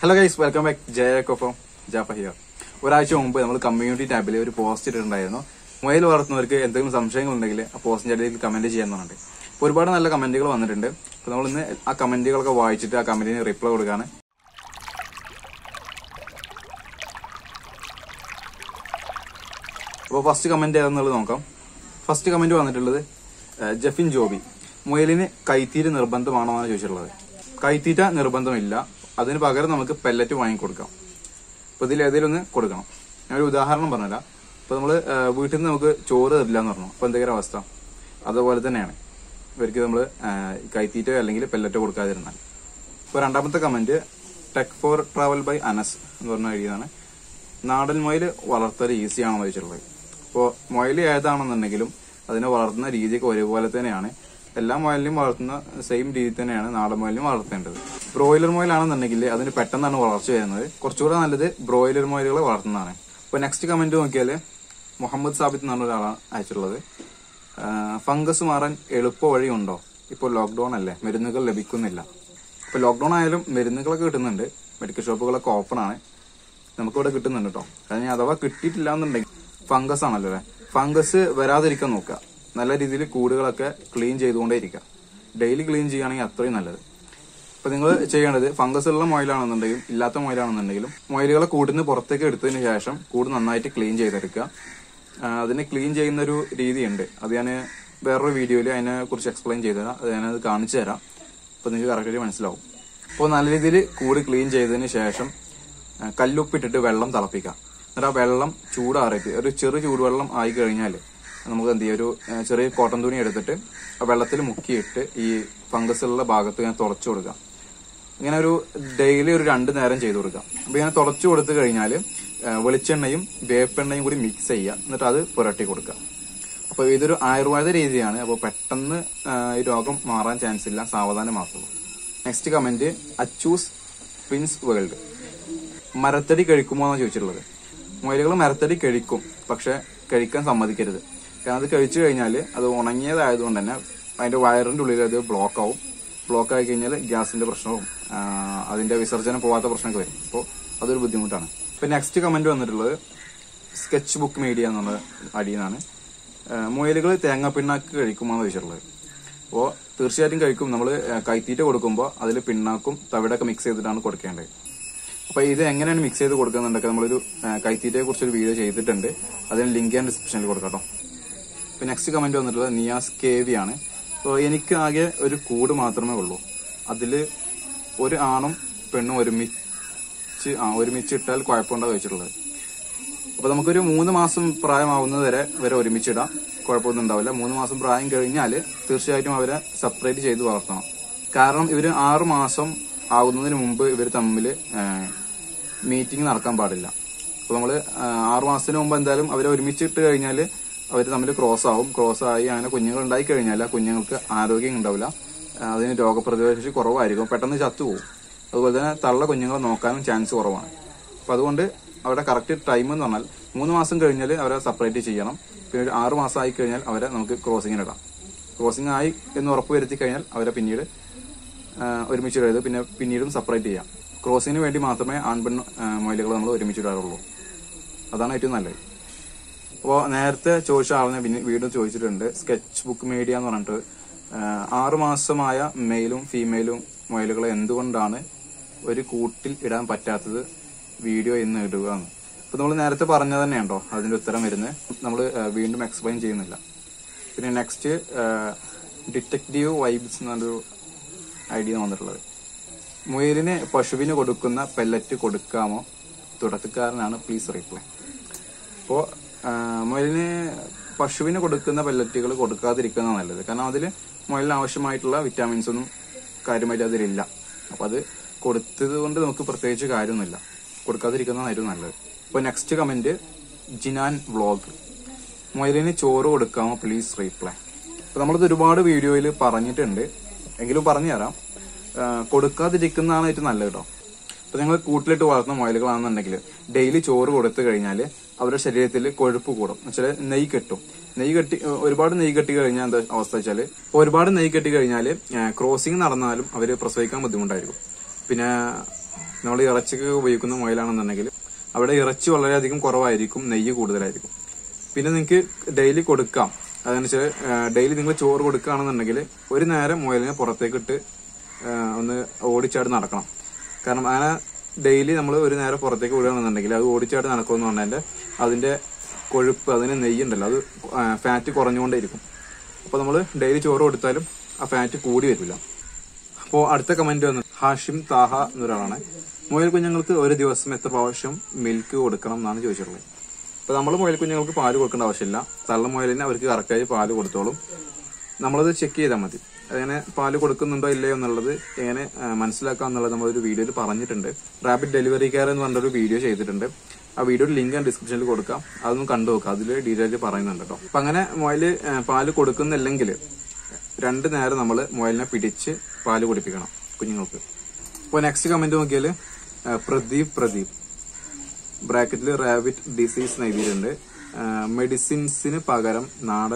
Hello guys welcome back ജയക്കൊപ്പം Jafa here ഒരാഴ്ച മുമ്പ് നമ്മൾ കമ്മ്യൂണിറ്റി ടാബിൽ ഒരു പോസ്റ്റ് ഇട്ടിട്ടുണ്ടായിരുന്നു മുയൽ വളർത്തുന്നവർക്ക് എന്തെങ്കിലും സംശയങ്ങൾ ഉണ്ടെങ്കിൽ ആ പോസ്റ്റിന്റെ ഇടയിൽ കമന്റ് ചെയ്യാൻ പറഞ്ഞിട്ട് അപ്പോൾ ഒരുപാട് നല്ല കമന്റുകൾ വന്നിട്ടുണ്ട് അപ്പോൾ നമ്മൾ ഇന്ന് ആ കമന്റുകളൊക്കെ വായിച്ചിട്ട് ആ കമന്റിന് റിപ്ലൈ കൊടുക്കാണ് അപ്പോൾ ഫസ്റ്റ് കമന്റ് ഏതാണെന്നുള്ളത് നോക്കാം ഫസ്റ്റ് കമന്റ് വന്നിട്ടുള്ളത് ഏഹ്, ജെഫിൻ ജോബി മുയലിന് കൈത്തീര് നിർബന്ധമാണോ എന്നാണ് ചോദിച്ചിട്ടുള്ളത് കൈത്തീറ്റ നിർബന്ധമില്ല അതിന് പകരം നമുക്ക് പെല്ലറ്റ് വാങ്ങിക്കൊടുക്കാം അപ്പൊ ഇതിൽ ഏതെങ്കിലും ഒന്ന് കൊടുക്കണം ഞാൻ ഒരു ഉദാഹരണം പറഞ്ഞല്ല ഇപ്പൊ നമ്മള് ഏഹ്, വീട്ടിൽ നിന്ന് നമുക്ക് ചോറ് തരില്ല എന്ന് പറഞ്ഞു അപ്പൊ എന്തെങ്കിലും അവസ്ഥ അതുപോലെ തന്നെയാണ് ഇവർക്ക് നമ്മള് ഏഹ്, കൈത്തീറ്റ അല്ലെങ്കിൽ പെല്ലറ്റ് കൊടുക്കാതിരുന്നാൽ ഇപ്പൊ രണ്ടാമത്തെ comment tech for travel by Anas എന്ന് പറഞ്ഞ എഴുതിയതാണ് നാടൻ മുയൽ വളർത്തൽ ഈസിയാണെന്ന് ചോദിച്ചിട്ടുള്ളത് ഇപ്പോൾ മുയൽ ഏതാണെന്നുണ്ടെങ്കിലും അതിനെ വളർത്തുന്ന രീതിയൊക്കെ ഒരുപോലെ തന്നെയാണ് എല്ലാ മുയലിനെയും വളർത്തുന്ന സെയിം രീതി തന്നെയാണ് നാടൻ മുയലിനും വളർത്തേണ്ടത് ബ്രോയിലർ മുയലാണെന്നുണ്ടെങ്കിൽ അതിന് പെട്ടെന്നാണ് വളർച്ച വരുന്നത് കുറച്ചുകൂടെ നല്ലത് ബ്രോയിലർ മുയലുകളെ വളർത്തുന്നതാണ് ഇപ്പോൾ നെക്സ്റ്റ് കമന്റ് നോക്കിയാൽ മുഹമ്മദ് സാബിത്ത് എന്ന് പറഞ്ഞ ഒരാളാണ് അയച്ചിട്ടുള്ളത് ഫംഗസ് മാറാൻ എളുപ്പ വഴിയുണ്ടോ ഇപ്പോൾ ലോക്ക്ഡൌൺ അല്ലേ മരുന്നുകൾ ലഭിക്കുന്നില്ല ഇപ്പൊ ലോക്ക്ഡൌൺ ആയാലും മരുന്നുകളൊക്കെ കിട്ടുന്നുണ്ട് മെഡിക്കൽ ഷോപ്പുകളൊക്കെ ഓപ്പൺ ആണ് നമുക്കിവിടെ കിട്ടുന്നുണ്ട് കേട്ടോ അതിന് അഥവാ കിട്ടിയിട്ടില്ല എന്നുണ്ടെങ്കിൽ ഫംഗസ് ആണല്ലോ അല്ലെ ഫംഗസ് വരാതിരിക്കാൻ നോക്കുക നല്ല രീതിയിൽ കൂടുകളൊക്കെ ക്ലീൻ ചെയ്തുകൊണ്ടേ ഇരിക്കുക ഡെയിലി ക്ലീൻ ചെയ്യുകയാണെങ്കിൽ അത്രയും നല്ലത് ഇപ്പൊ നിങ്ങൾ ചെയ്യേണ്ടത് ഫംഗസ് ഉള്ള മൊയിലാണെന്നുണ്ടെങ്കിലും ഇല്ലാത്ത മൊയിലാണെന്നുണ്ടെങ്കിലും മൊയിലുകളെ കൂട്ടിന്ന് പുറത്തേക്ക് എടുത്തതിന് ശേഷം കൂട് നന്നായിട്ട് ക്ലീൻ ചെയ്തെടുക്കുക ആ, അതിന് ക്ലീൻ ചെയ്യുന്ന ഒരു രീതിയുണ്ട് അത് ഞാൻ വേറൊരു വീഡിയോയിൽ അതിനെ കുറിച്ച് എക്സ്പ്ലെയിൻ ചെയ്തു തരാം അത് ഞാനത് കാണിച്ചു തരാം അപ്പൊ നിങ്ങൾക്ക് കറക്റ്റായിട്ട് മനസ്സിലാവും അപ്പോൾ നല്ല രീതിയിൽ കൂട് ക്ലീൻ ചെയ്തതിന് ശേഷം ആ, കല്ലുപ്പിട്ടിട്ട് വെള്ളം തിളപ്പിക്കാം എന്നിട്ട് ആ വെള്ളം ചൂടാറിയിട്ട് ഒരു ചെറു ചൂടുവെള്ളം ആയി കഴിഞ്ഞാൽ നമുക്ക് എന്ത് ചെയ്യും ഒരു ആ, ചെറിയ കോട്ടൺ തുണി എടുത്തിട്ട് ആ വെള്ളത്തിൽ മുക്കിയിട്ട് ഈ ഫംഗസ് ഉള്ള ഭാഗത്ത് ഇങ്ങനെ തുറച്ചു കൊടുക്കാം ഇങ്ങനെ ഒരു ഡെയിലി ഒരു രണ്ട് നേരം ചെയ്തു കൊടുക്കാം അപ്പൊ ഇങ്ങനെ തുളച്ചു കൊടുത്തു കഴിഞ്ഞാൽ വെളിച്ചെണ്ണയും വേപ്പെണ്ണയും കൂടി മിക്സ് ചെയ്യുക എന്നിട്ട് അത് പുരട്ടി കൊടുക്കുക അപ്പൊ ഇതൊരു ആയുർവേദ രീതിയാണ് അപ്പോൾ പെട്ടെന്ന് ആ, ഈ രോഗം മാറാൻ ചാൻസ് ഇല്ല സാവധാനം മാത്രമേ next comment Achus prince world മരത്തടി കഴിക്കുമോ എന്നാണ് ചോദിച്ചിട്ടുള്ളത് മുയലുകൾ മരത്തടി കഴിക്കും പക്ഷെ കഴിക്കാൻ സമ്മതിക്കരുത് കാരണം അത് കഴിച്ചു കഴിഞ്ഞാൽ അത് ഉണങ്ങിയതായതുകൊണ്ട് തന്നെ അതിന്റെ വയറിന്റെ ഉള്ളിൽ അത് ബ്ലോക്ക് ആവും ബ്ലോക്ക് ആയി കഴിഞ്ഞാൽ ഗ്യാസിന്റെ പ്രശ്നവും ആ, അതിന്റെ വിസർജനം പോവാത്ത പ്രശ്നമൊക്കെ വരും അപ്പോൾ അതൊരു ബുദ്ധിമുട്ടാണ് ഇപ്പൊ നെക്സ്റ്റ് കമന്റ് വന്നിട്ടുള്ളത് സ്കെച്ച് ബുക്ക് മീഡിയ എന്നുള്ള അടിയെന്നാണ് മുയലുകൾ തേങ്ങ പിണ്ണാക്ക് കഴിക്കുമോ എന്ന് ചോദിച്ചിട്ടുള്ളത് അപ്പോൾ തീർച്ചയായിട്ടും കഴിക്കും നമ്മൾ കൈത്തീറ്റ കൊടുക്കുമ്പോൾ അതിൽ പിണ്ണാക്കും തവിടൊക്കെ മിക്സ് ചെയ്തിട്ടാണ് കൊടുക്കേണ്ടത് അപ്പൊ ഇത് എങ്ങനെയാണ് മിക്സ് ചെയ്ത് കൊടുക്കുന്നുണ്ടൊക്കെ നമ്മളൊരു കൈത്തീറ്റയെ കുറിച്ചൊരു വീഡിയോ ചെയ്തിട്ടുണ്ട് അതിന് ലിങ്ക് ഞാൻ ഡിസ്ക്രിപ്ഷനിൽ കൊടുക്കാം കേട്ടോ ഇപ്പൊ നെക്സ്റ്റ് കമന്റ് വന്നിട്ടുള്ളത് നിയാസ് കെ വി ആണ് അപ്പോൾ എനിക്ക് ആകെ ഒരു കൂട് മാത്രമേ ഉള്ളൂ അതില് ഒരു ആണും പെണ്ണും ഒരുമിച്ച് ആ ഒരുമിച്ച് ഇട്ടാൽ കുഴപ്പമുണ്ടോ ചോദിച്ചിട്ടുള്ളത് അപ്പൊ നമുക്കൊരു മൂന്ന് മാസം പ്രായമാവുന്നത് വരെ വരെ ഒരുമിച്ചിടാം കുഴപ്പമൊന്നും ഉണ്ടാവില്ല മൂന്ന് മാസം പ്രായം കഴിഞ്ഞാൽ തീർച്ചയായിട്ടും അവരെ സെപ്പറേറ്റ് ചെയ്ത് വളർത്തണം കാരണം ഇവര് ആറു മാസം ആകുന്നതിന് മുമ്പ് ഇവർ തമ്മിൽ മീറ്റിംഗ് നടക്കാൻ പാടില്ല അപ്പൊ നമ്മള് ആ, ആറു മാസത്തിന് മുമ്പ് എന്തായാലും അവരെ ഒരുമിച്ചിട്ട് കഴിഞ്ഞാൽ അവർ തമ്മിൽ ക്രോസ് ആവും ക്രോസ് ആയി അങ്ങനെ കുഞ്ഞുങ്ങൾ ഉണ്ടായി കഴിഞ്ഞാൽ ആ കുഞ്ഞുങ്ങൾക്ക് ആരോഗ്യം ഉണ്ടാവില്ല ആ, അതിന് രോഗപ്രതിരോധ ശേഷി കുറവായിരിക്കും പെട്ടെന്ന് ചത്തുപോകും അതുപോലെ തന്നെ തള്ള കുഞ്ഞുങ്ങളെ നോക്കാനും ചാൻസ് കുറവാണ് അപ്പൊ അതുകൊണ്ട് അവരുടെ കറക്റ്റ് ടൈം എന്ന് പറഞ്ഞാൽ മൂന്ന് മാസം കഴിഞ്ഞാൽ അവരെ സെപ്പറേറ്റ് ചെയ്യണം പിന്നെ ഒരു ആറ് മാസം ആയി കഴിഞ്ഞാൽ അവരെ നമുക്ക് ക്രോസിങ്ങിന് ഇടാം ക്രോസിംഗ് ആയി എന്ന് ഉറപ്പ് വരുത്തി കഴിഞ്ഞാൽ അവരെ പിന്നീട് ആ, ഒരുമിച്ച് ഇടരുത് പിന്നെ പിന്നീടും സെപ്പറേറ്റ് ചെയ്യാം ക്രോസിങ്ങിന് വേണ്ടി മാത്രമേ ആൺപെൺ മൊയിലുകൾ നമ്മൾ ഒരുമിച്ച് ഇടാറുള്ളൂ അതാണ് ഏറ്റവും നല്ലത് അപ്പോൾ നേരത്തെ ചോദിച്ച ആളിനെ പിന്നെ വീണ്ടും ചോദിച്ചിട്ടുണ്ട് സ്കെച്ച് ബുക്ക് മീഡിയ എന്ന് പറഞ്ഞിട്ട് ആ, ആറ് മാസമായ മെയിലും ഫീമെയിലും മുയലുകളെ എന്തുകൊണ്ടാണ് ഒരു കൂട്ടിൽ ഇടാൻ പറ്റാത്തത് വീഡിയോ എന്ന് ഇടുക എന്ന് അപ്പൊ നമ്മൾ നേരത്തെ പറഞ്ഞത് തന്നെയുണ്ടോ അതിന്റെ ഉത്തരം വരുന്നത് നമ്മൾ വീണ്ടും എക്സ്പ്ലെയിൻ ചെയ്യുന്നില്ല പിന്നെ നെക്സ്റ്റ് ഡിറ്റക്റ്റീവ് വൈബ്സ് എന്നൊരു ഐഡിയ വന്നിട്ടുള്ളത് മുയലിന് പശുവിന് കൊടുക്കുന്ന പെല്ലറ്റ് കൊടുക്കാമോ തുടക്കക്കാരനാണ് പ്ലീസ് റിപ്ലൈ അപ്പോ മുയലിന് പശുവിന് കൊടുക്കുന്ന പെല്ലറ്റുകൾ കൊടുക്കാതിരിക്കുന്ന നല്ലത് കാരണം അതിൽ മുയലിന് ആവശ്യമായിട്ടുള്ള വിറ്റാമിൻസ് ഒന്നും കാര്യമായിട്ട് അതിലില്ല അപ്പൊ അത് കൊടുത്തത് കൊണ്ട് നമുക്ക് പ്രത്യേകിച്ച് കാര്യമൊന്നുമില്ല കൊടുക്കാതിരിക്കുന്നതായിരുന്നു നല്ലത് ഇപ്പൊ നെക്സ്റ്റ് കമന്റ് ജിനാൻ വ്ളോഗ് മുയലിന് ചോറ് കൊടുക്കാമോ പ്ലീസ് റീപ്ലൈ അപ്പൊ നമ്മളിത് ഒരുപാട് വീഡിയോയിൽ പറഞ്ഞിട്ടുണ്ട് എങ്കിലും പറഞ്ഞുതരാം ആ, കൊടുക്കാതിരിക്കുന്നതാണ് ഏറ്റവും നല്ലത് കേട്ടോ ഇപ്പൊ നിങ്ങൾ കൂട്ടിലിട്ട് വളർത്തുന്ന മുയലുകളാണെന്നുണ്ടെങ്കിൽ ഡെയിലി ചോറ് കൊടുത്തു കഴിഞ്ഞാൽ അവരുടെ ശരീരത്തിൽ കൊഴുപ്പ് കൂടും എന്നുവെച്ചാൽ നെയ്യ് കെട്ടും നെയ്യ് കെട്ടി ഒരുപാട് നെയ്യ് കെട്ടി കഴിഞ്ഞാൽ എന്താ അവസ്ഥ വെച്ചാല് ഇപ്പൊ ഒരുപാട് നെയ്യ് കെട്ടി കഴിഞ്ഞാൽ ക്രോസിംഗ് നടന്നാലും അവര് പ്രസവിക്കാൻ ബുദ്ധിമുട്ടായിരിക്കും പിന്നെ നമ്മൾ ഇറച്ചിക്ക് ഉപയോഗിക്കുന്ന മുയലാണെന്നുണ്ടെങ്കിൽ അവിടെ ഇറച്ചി വളരെയധികം കുറവായിരിക്കും നെയ്യ് കൂടുതലായിരിക്കും പിന്നെ നിങ്ങൾക്ക് ഡെയിലി കൊടുക്കാം അതെന്ന് വെച്ചാൽ ഡെയിലി നിങ്ങൾ ചോറ് കൊടുക്കുകയാണെന്നുണ്ടെങ്കിൽ ഒരു നേരം മുയലിനെ പുറത്തേക്ക് ഇട്ട് ആ, ഒന്ന് ഓടിച്ചാടി നടക്കണം കാരണം അങ്ങനെ ഡെയിലി നമ്മൾ ഒരു നേരം പുറത്തേക്ക് വിടുകയാണെന്നുണ്ടെങ്കിൽ അത് ഓടിച്ചാടി നടക്കുമെന്ന് പറഞ്ഞാൽ അതിന്റെ കൊഴുപ്പ് അതിന് നെയ്യുണ്ടല്ലോ അത് ഫാറ്റ് കുറഞ്ഞുകൊണ്ടേയിരിക്കും അപ്പോൾ നമ്മൾ ഡെയിലി ചോറ് കൊടുത്താലും ആ ഫാറ്റ് കൂടി വരില്ല അപ്പോൾ അടുത്ത കമന്റ് വന്നത് ഹാഷിം താഹ എന്നൊരാളാണ് മുയൽ കുഞ്ഞുങ്ങൾക്ക് ഒരു ദിവസം എത്ര പ്രാവശ്യം മിൽക്ക് കൊടുക്കണം എന്നാണ് ചോദിച്ചിട്ടുള്ളത് അപ്പൊ നമ്മൾ മുയൽ കുഞ്ഞുങ്ങൾക്ക് പാല് കൊടുക്കേണ്ട ആവശ്യമില്ല തള്ള മുയലിന് അവർക്ക് കറക്റ്റായി പാല് കൊടുത്തോളും നമ്മളത് ചെക്ക് ചെയ്താൽ മതി അങ്ങനെ പാല് കൊടുക്കുന്നുണ്ടോ ഇല്ലയോ എന്നുള്ളത് എങ്ങനെ ആ, മനസ്സിലാക്കാം എന്നുള്ളത് നമ്മളൊരു വീഡിയോയിൽ പറഞ്ഞിട്ടുണ്ട് റാപ്പിഡ് ഡെലിവറി കെയർ എന്ന് പറഞ്ഞൊരു വീഡിയോ ചെയ്തിട്ടുണ്ട് ആ വീഡിയോയുടെ ലിങ്ക് ഞാൻ ഡിസ്ക്രിപ്ഷനിൽ കൊടുക്കാം അതൊന്നും കണ്ടു നോക്കാം അതിൽ ഡീറ്റെയിൽ പറയുന്നുണ്ട് കേട്ടോ അപ്പൊ അങ്ങനെ മുയല് ആ, പാല് കൊടുക്കുന്നില്ലെങ്കിൽ രണ്ട് നേരം നമ്മൾ മുയലിനെ പിടിച്ച് പാല് കുടിപ്പിക്കണം കുഞ്ഞുങ്ങൾക്ക് ഇപ്പോൾ നെക്സ്റ്റ് കമന്റ് നോക്കിയാൽ പ്രദീപ് പ്രദീപ് ബ്രാക്കറ്റിൽ റാബിറ്റ് ഡിസീസ് എഴുതിയിട്ടുണ്ട് മെഡിസിൻസിന് പകരം നാടൻ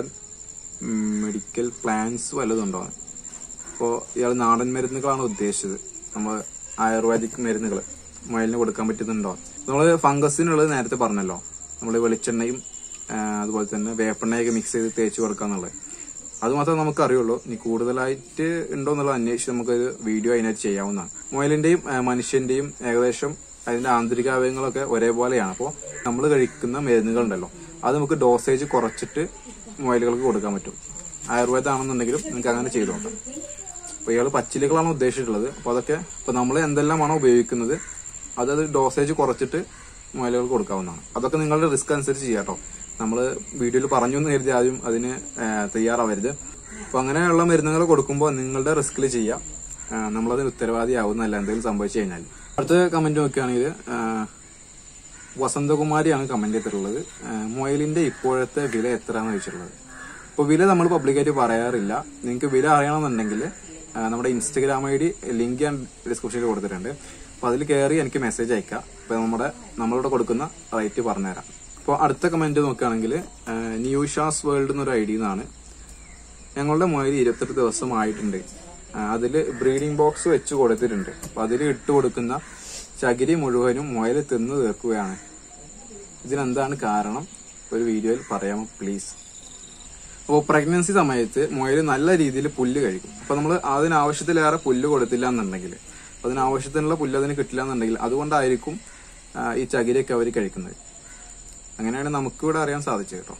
മെഡിക്കൽ പ്ലാൻസ് വല്ലതുണ്ടോ അപ്പോൾ ഇയാൾ നാടൻ മരുന്നുകളാണ് ഉദ്ദേശിച്ചത് നമ്മൾ ആയുർവേദിക് മരുന്നുകൾ മുയലിന് കൊടുക്കാൻ പറ്റുന്നുണ്ടോ നമ്മൾ ഫംഗസിനുള്ളത് നേരത്തെ പറഞ്ഞല്ലോ നമ്മൾ വെളിച്ചെണ്ണയും ആ, അതുപോലെ തന്നെ വേപ്പെണ്ണയൊക്കെ മിക്സ് ചെയ്ത് തേച്ച് കൊടുക്കാന്നുള്ളത് അത് മാത്രമേ നമുക്ക് അറിയുള്ളൂ ഇനി കൂടുതലായിട്ട് ഉണ്ടോ എന്നുള്ളത് അന്വേഷിച്ച് നമുക്കൊരു വീഡിയോ അതിനായിട്ട് ചെയ്യാവുന്നതാണ് മുയലിന്റെയും ആ, മനുഷ്യന്റെയും ഏകദേശം അതിന്റെ ആന്തരിക അവയവങ്ങളൊക്കെ ഒരേപോലെയാണ് അപ്പോൾ നമ്മൾ കഴിക്കുന്ന മരുന്നുകളുണ്ടല്ലോ അത് നമുക്ക് ഡോസേജ് കുറച്ചിട്ട് മുയലുകൾക്ക് കൊടുക്കാൻ പറ്റും ആയുർവേദമാണെന്നുണ്ടെങ്കിലും നിങ്ങൾക്ക് അങ്ങനെ ചെയ്തു നോക്കാം അപ്പൊ ഇയാൾ പച്ചിലകളാണ് ഉദ്ദേശിച്ചിട്ടുള്ളത് അപ്പൊ അതൊക്കെ ഇപ്പൊ നമ്മൾ എന്തെല്ലാമാണോ ഉപയോഗിക്കുന്നത് അതത് ഡോസേജ് കുറച്ചിട്ട് മുയലുകൾക്ക് കൊടുക്കാവുന്നതാണ് അതൊക്കെ നിങ്ങളുടെ റിസ്ക് അനുസരിച്ച് ചെയ്യാം കേട്ടോ നമ്മൾ വീഡിയോയിൽ പറഞ്ഞു എന്ന് കരുതി ആദ്യം അതിന് ആ, തയ്യാറാവരുത് അപ്പൊ അങ്ങനെയുള്ള മരുന്നുകൾ കൊടുക്കുമ്പോൾ നിങ്ങളുടെ റിസ്കിൽ ചെയ്യാം ആ, നമ്മളതിന് ഉത്തരവാദിയാവുന്നല്ല എന്തെങ്കിലും സംഭവിച്ചു കഴിഞ്ഞാൽ അടുത്ത കമന്റ് നോക്കുകയാണെങ്കിൽ ആ, വസന്തകുമാരിയാണ് കമന്റ് ചെയ്തിട്ടുള്ളത് ആ, മുയലിന്റെ ഇപ്പോഴത്തെ വില എത്രയാണെന്ന് ചോദിച്ചിട്ടുള്ളത് ഇപ്പോൾ വില നമ്മൾ പബ്ലിക്കായിട്ട് പറയാറില്ല നിങ്ങൾക്ക് വില അറിയണമെന്നുണ്ടെങ്കിൽ ആ, നമ്മുടെ ഇൻസ്റ്റഗ്രാം ഐ ഡി ലിങ്ക് ഞാൻ ഡിസ്ക്രിപ്ഷനിൽ കൊടുത്തിട്ടുണ്ട് അപ്പോൾ അതിൽ കയറി എനിക്ക് മെസ്സേജ് അയക്കാം അപ്പോൾ നമ്മുടെ നമ്മളിവിടെ കൊടുക്കുന്ന റേറ്റ് പറഞ്ഞുതരാം അപ്പോൾ അടുത്ത കമന്റ് നോക്കുകയാണെങ്കിൽ ന്യൂഷാസ് വേൾഡ് എന്നൊരു ഐ ഡി എന്നാണ് ഞങ്ങളുടെ മുയൽ ഇരുപത്തെട്ട് ദിവസം ആയിട്ടുണ്ട് അതിൽ ബ്രീഡിംഗ് ബോക്സ് വെച്ച് കൊടുത്തിട്ടുണ്ട് അപ്പൊ അതിൽ ഇട്ട് കൊടുക്കുന്ന ചകിരി മുഴുവനും മുയൽ തിന്നു തീർക്കുകയാണ് ഇതിനെന്താണ് കാരണം ഒരു വീഡിയോയിൽ പറയാമോ പ്ലീസ് അപ്പോൾ പ്രഗ്നൻസി സമയത്ത് മുയൽ നല്ല രീതിയിൽ പുല്ല് കഴിക്കും അപ്പൊ നമ്മൾ അതിനാവശ്യത്തിലേറെ പുല്ല് കൊടുത്തില്ല എന്നുണ്ടെങ്കിൽ അതിനാവശ്യത്തിനുള്ള പുല്ല് അതിന് കിട്ടില്ല എന്നുണ്ടെങ്കിൽ അതുകൊണ്ടായിരിക്കും ആ, ഈ ചകിരിയൊക്കെ അവർ കഴിക്കുന്നത് അങ്ങനെയാണ് നമുക്കിവിടെ അറിയാൻ സാധിച്ചത് കേട്ടോ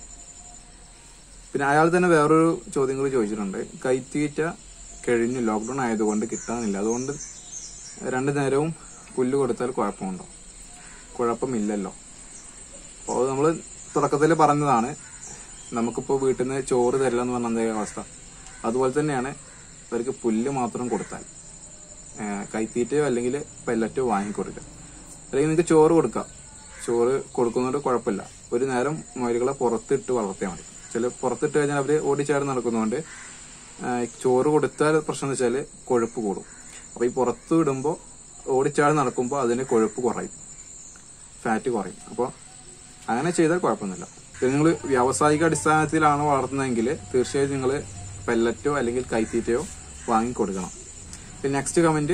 പിന്നെ അയാൾ തന്നെ വേറൊരു ചോദ്യം കൂടി ചോദിച്ചിട്ടുണ്ട് കൈത്തീറ്റ കഴിഞ്ഞു ലോക്ക്ഡൌൺ ആയതുകൊണ്ട് കിട്ടാനില്ല അതുകൊണ്ട് രണ്ടു നേരവും പുല്ല് കൊടുത്താൽ കുഴപ്പമുണ്ടോ കുഴപ്പമില്ലല്ലോ അപ്പോൾ നമ്മൾ തുടക്കത്തിൽ പറഞ്ഞതാണ് നമുക്കിപ്പോൾ വീട്ടിൽ നിന്ന് ചോറ് തരില്ല എന്ന് പറഞ്ഞ എന്തേ അവസ്ഥ അതുപോലെ തന്നെയാണ് ഇവർക്ക് പുല്ല് മാത്രം കൊടുത്താൽ ഏഹ് കൈത്തീറ്റയോ അല്ലെങ്കിൽ പെല്ലറ്റോ വാങ്ങിക്കൊടുക്കുക അല്ലെങ്കിൽ നിങ്ങൾക്ക് ചോറ് കൊടുക്കാം ചോറ് കൊടുക്കുന്നതുകൊണ്ട് കുഴപ്പമില്ല ഒരു നേരം മുയലുകളെ പുറത്തിട്ട് വളർത്തിയാൽ മതി ചില പുറത്തിട്ട് കഴിഞ്ഞാൽ അവര് ഓടിച്ചാടി നടക്കുന്നതുകൊണ്ട് ഏഹ് ചോറ് കൊടുത്താൽ പ്രശ്നം എന്ന് വെച്ചാൽ കൊഴുപ്പ് കൂടും അപ്പൊ ഈ പുറത്ത് വിടുമ്പോൾ ഓടിച്ചാടി നടക്കുമ്പോൾ അതിന് കൊഴുപ്പ് കുറയും ഫാറ്റ് കുറയും അപ്പോൾ അങ്ങനെ ചെയ്താൽ കുഴപ്പമൊന്നുമില്ല പിന്നെ നിങ്ങൾ വ്യാവസായിക അടിസ്ഥാനത്തിലാണ് വളർത്തുന്നതെങ്കിൽ തീർച്ചയായും നിങ്ങൾ പെല്ലറ്റോ അല്ലെങ്കിൽ കൈത്തീറ്റയോ വാങ്ങിക്കൊടുക്കണം പിന്നെ next comment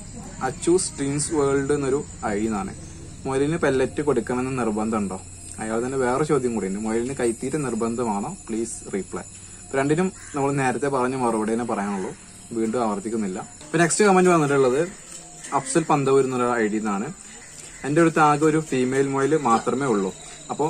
Achu streams world എന്നൊരു ഐ എന്നാണ് മുയലിന് പെല്ലറ്റ് കൊടുക്കണമെന്ന് നിർബന്ധമുണ്ടോ അയാൾ തന്നെ വേറെ ചോദ്യം കൂടിയുണ്ട് മുയലിന് കൈത്തീറ്റ നിർബന്ധമാണോ പ്ലീസ് റീപ്ലൈ രണ്ടിനും നമ്മൾ നേരത്തെ പറഞ്ഞ മറുപടി തന്നെ പറയാനുള്ളൂ വീണ്ടും ആവർത്തിക്കുന്നില്ല ഇപ്പൊ നെക്സ്റ്റ് കമന്റ് വന്നിട്ടുള്ളത് അഫ്സൽ പന്തവൂർ എന്നുള്ള ഐ ഡി എന്നാണ് എന്റെ അടുത്ത് ആകെ ഒരു ഫീമെയിൽ മുയൽ മാത്രമേ ഉള്ളൂ അപ്പോ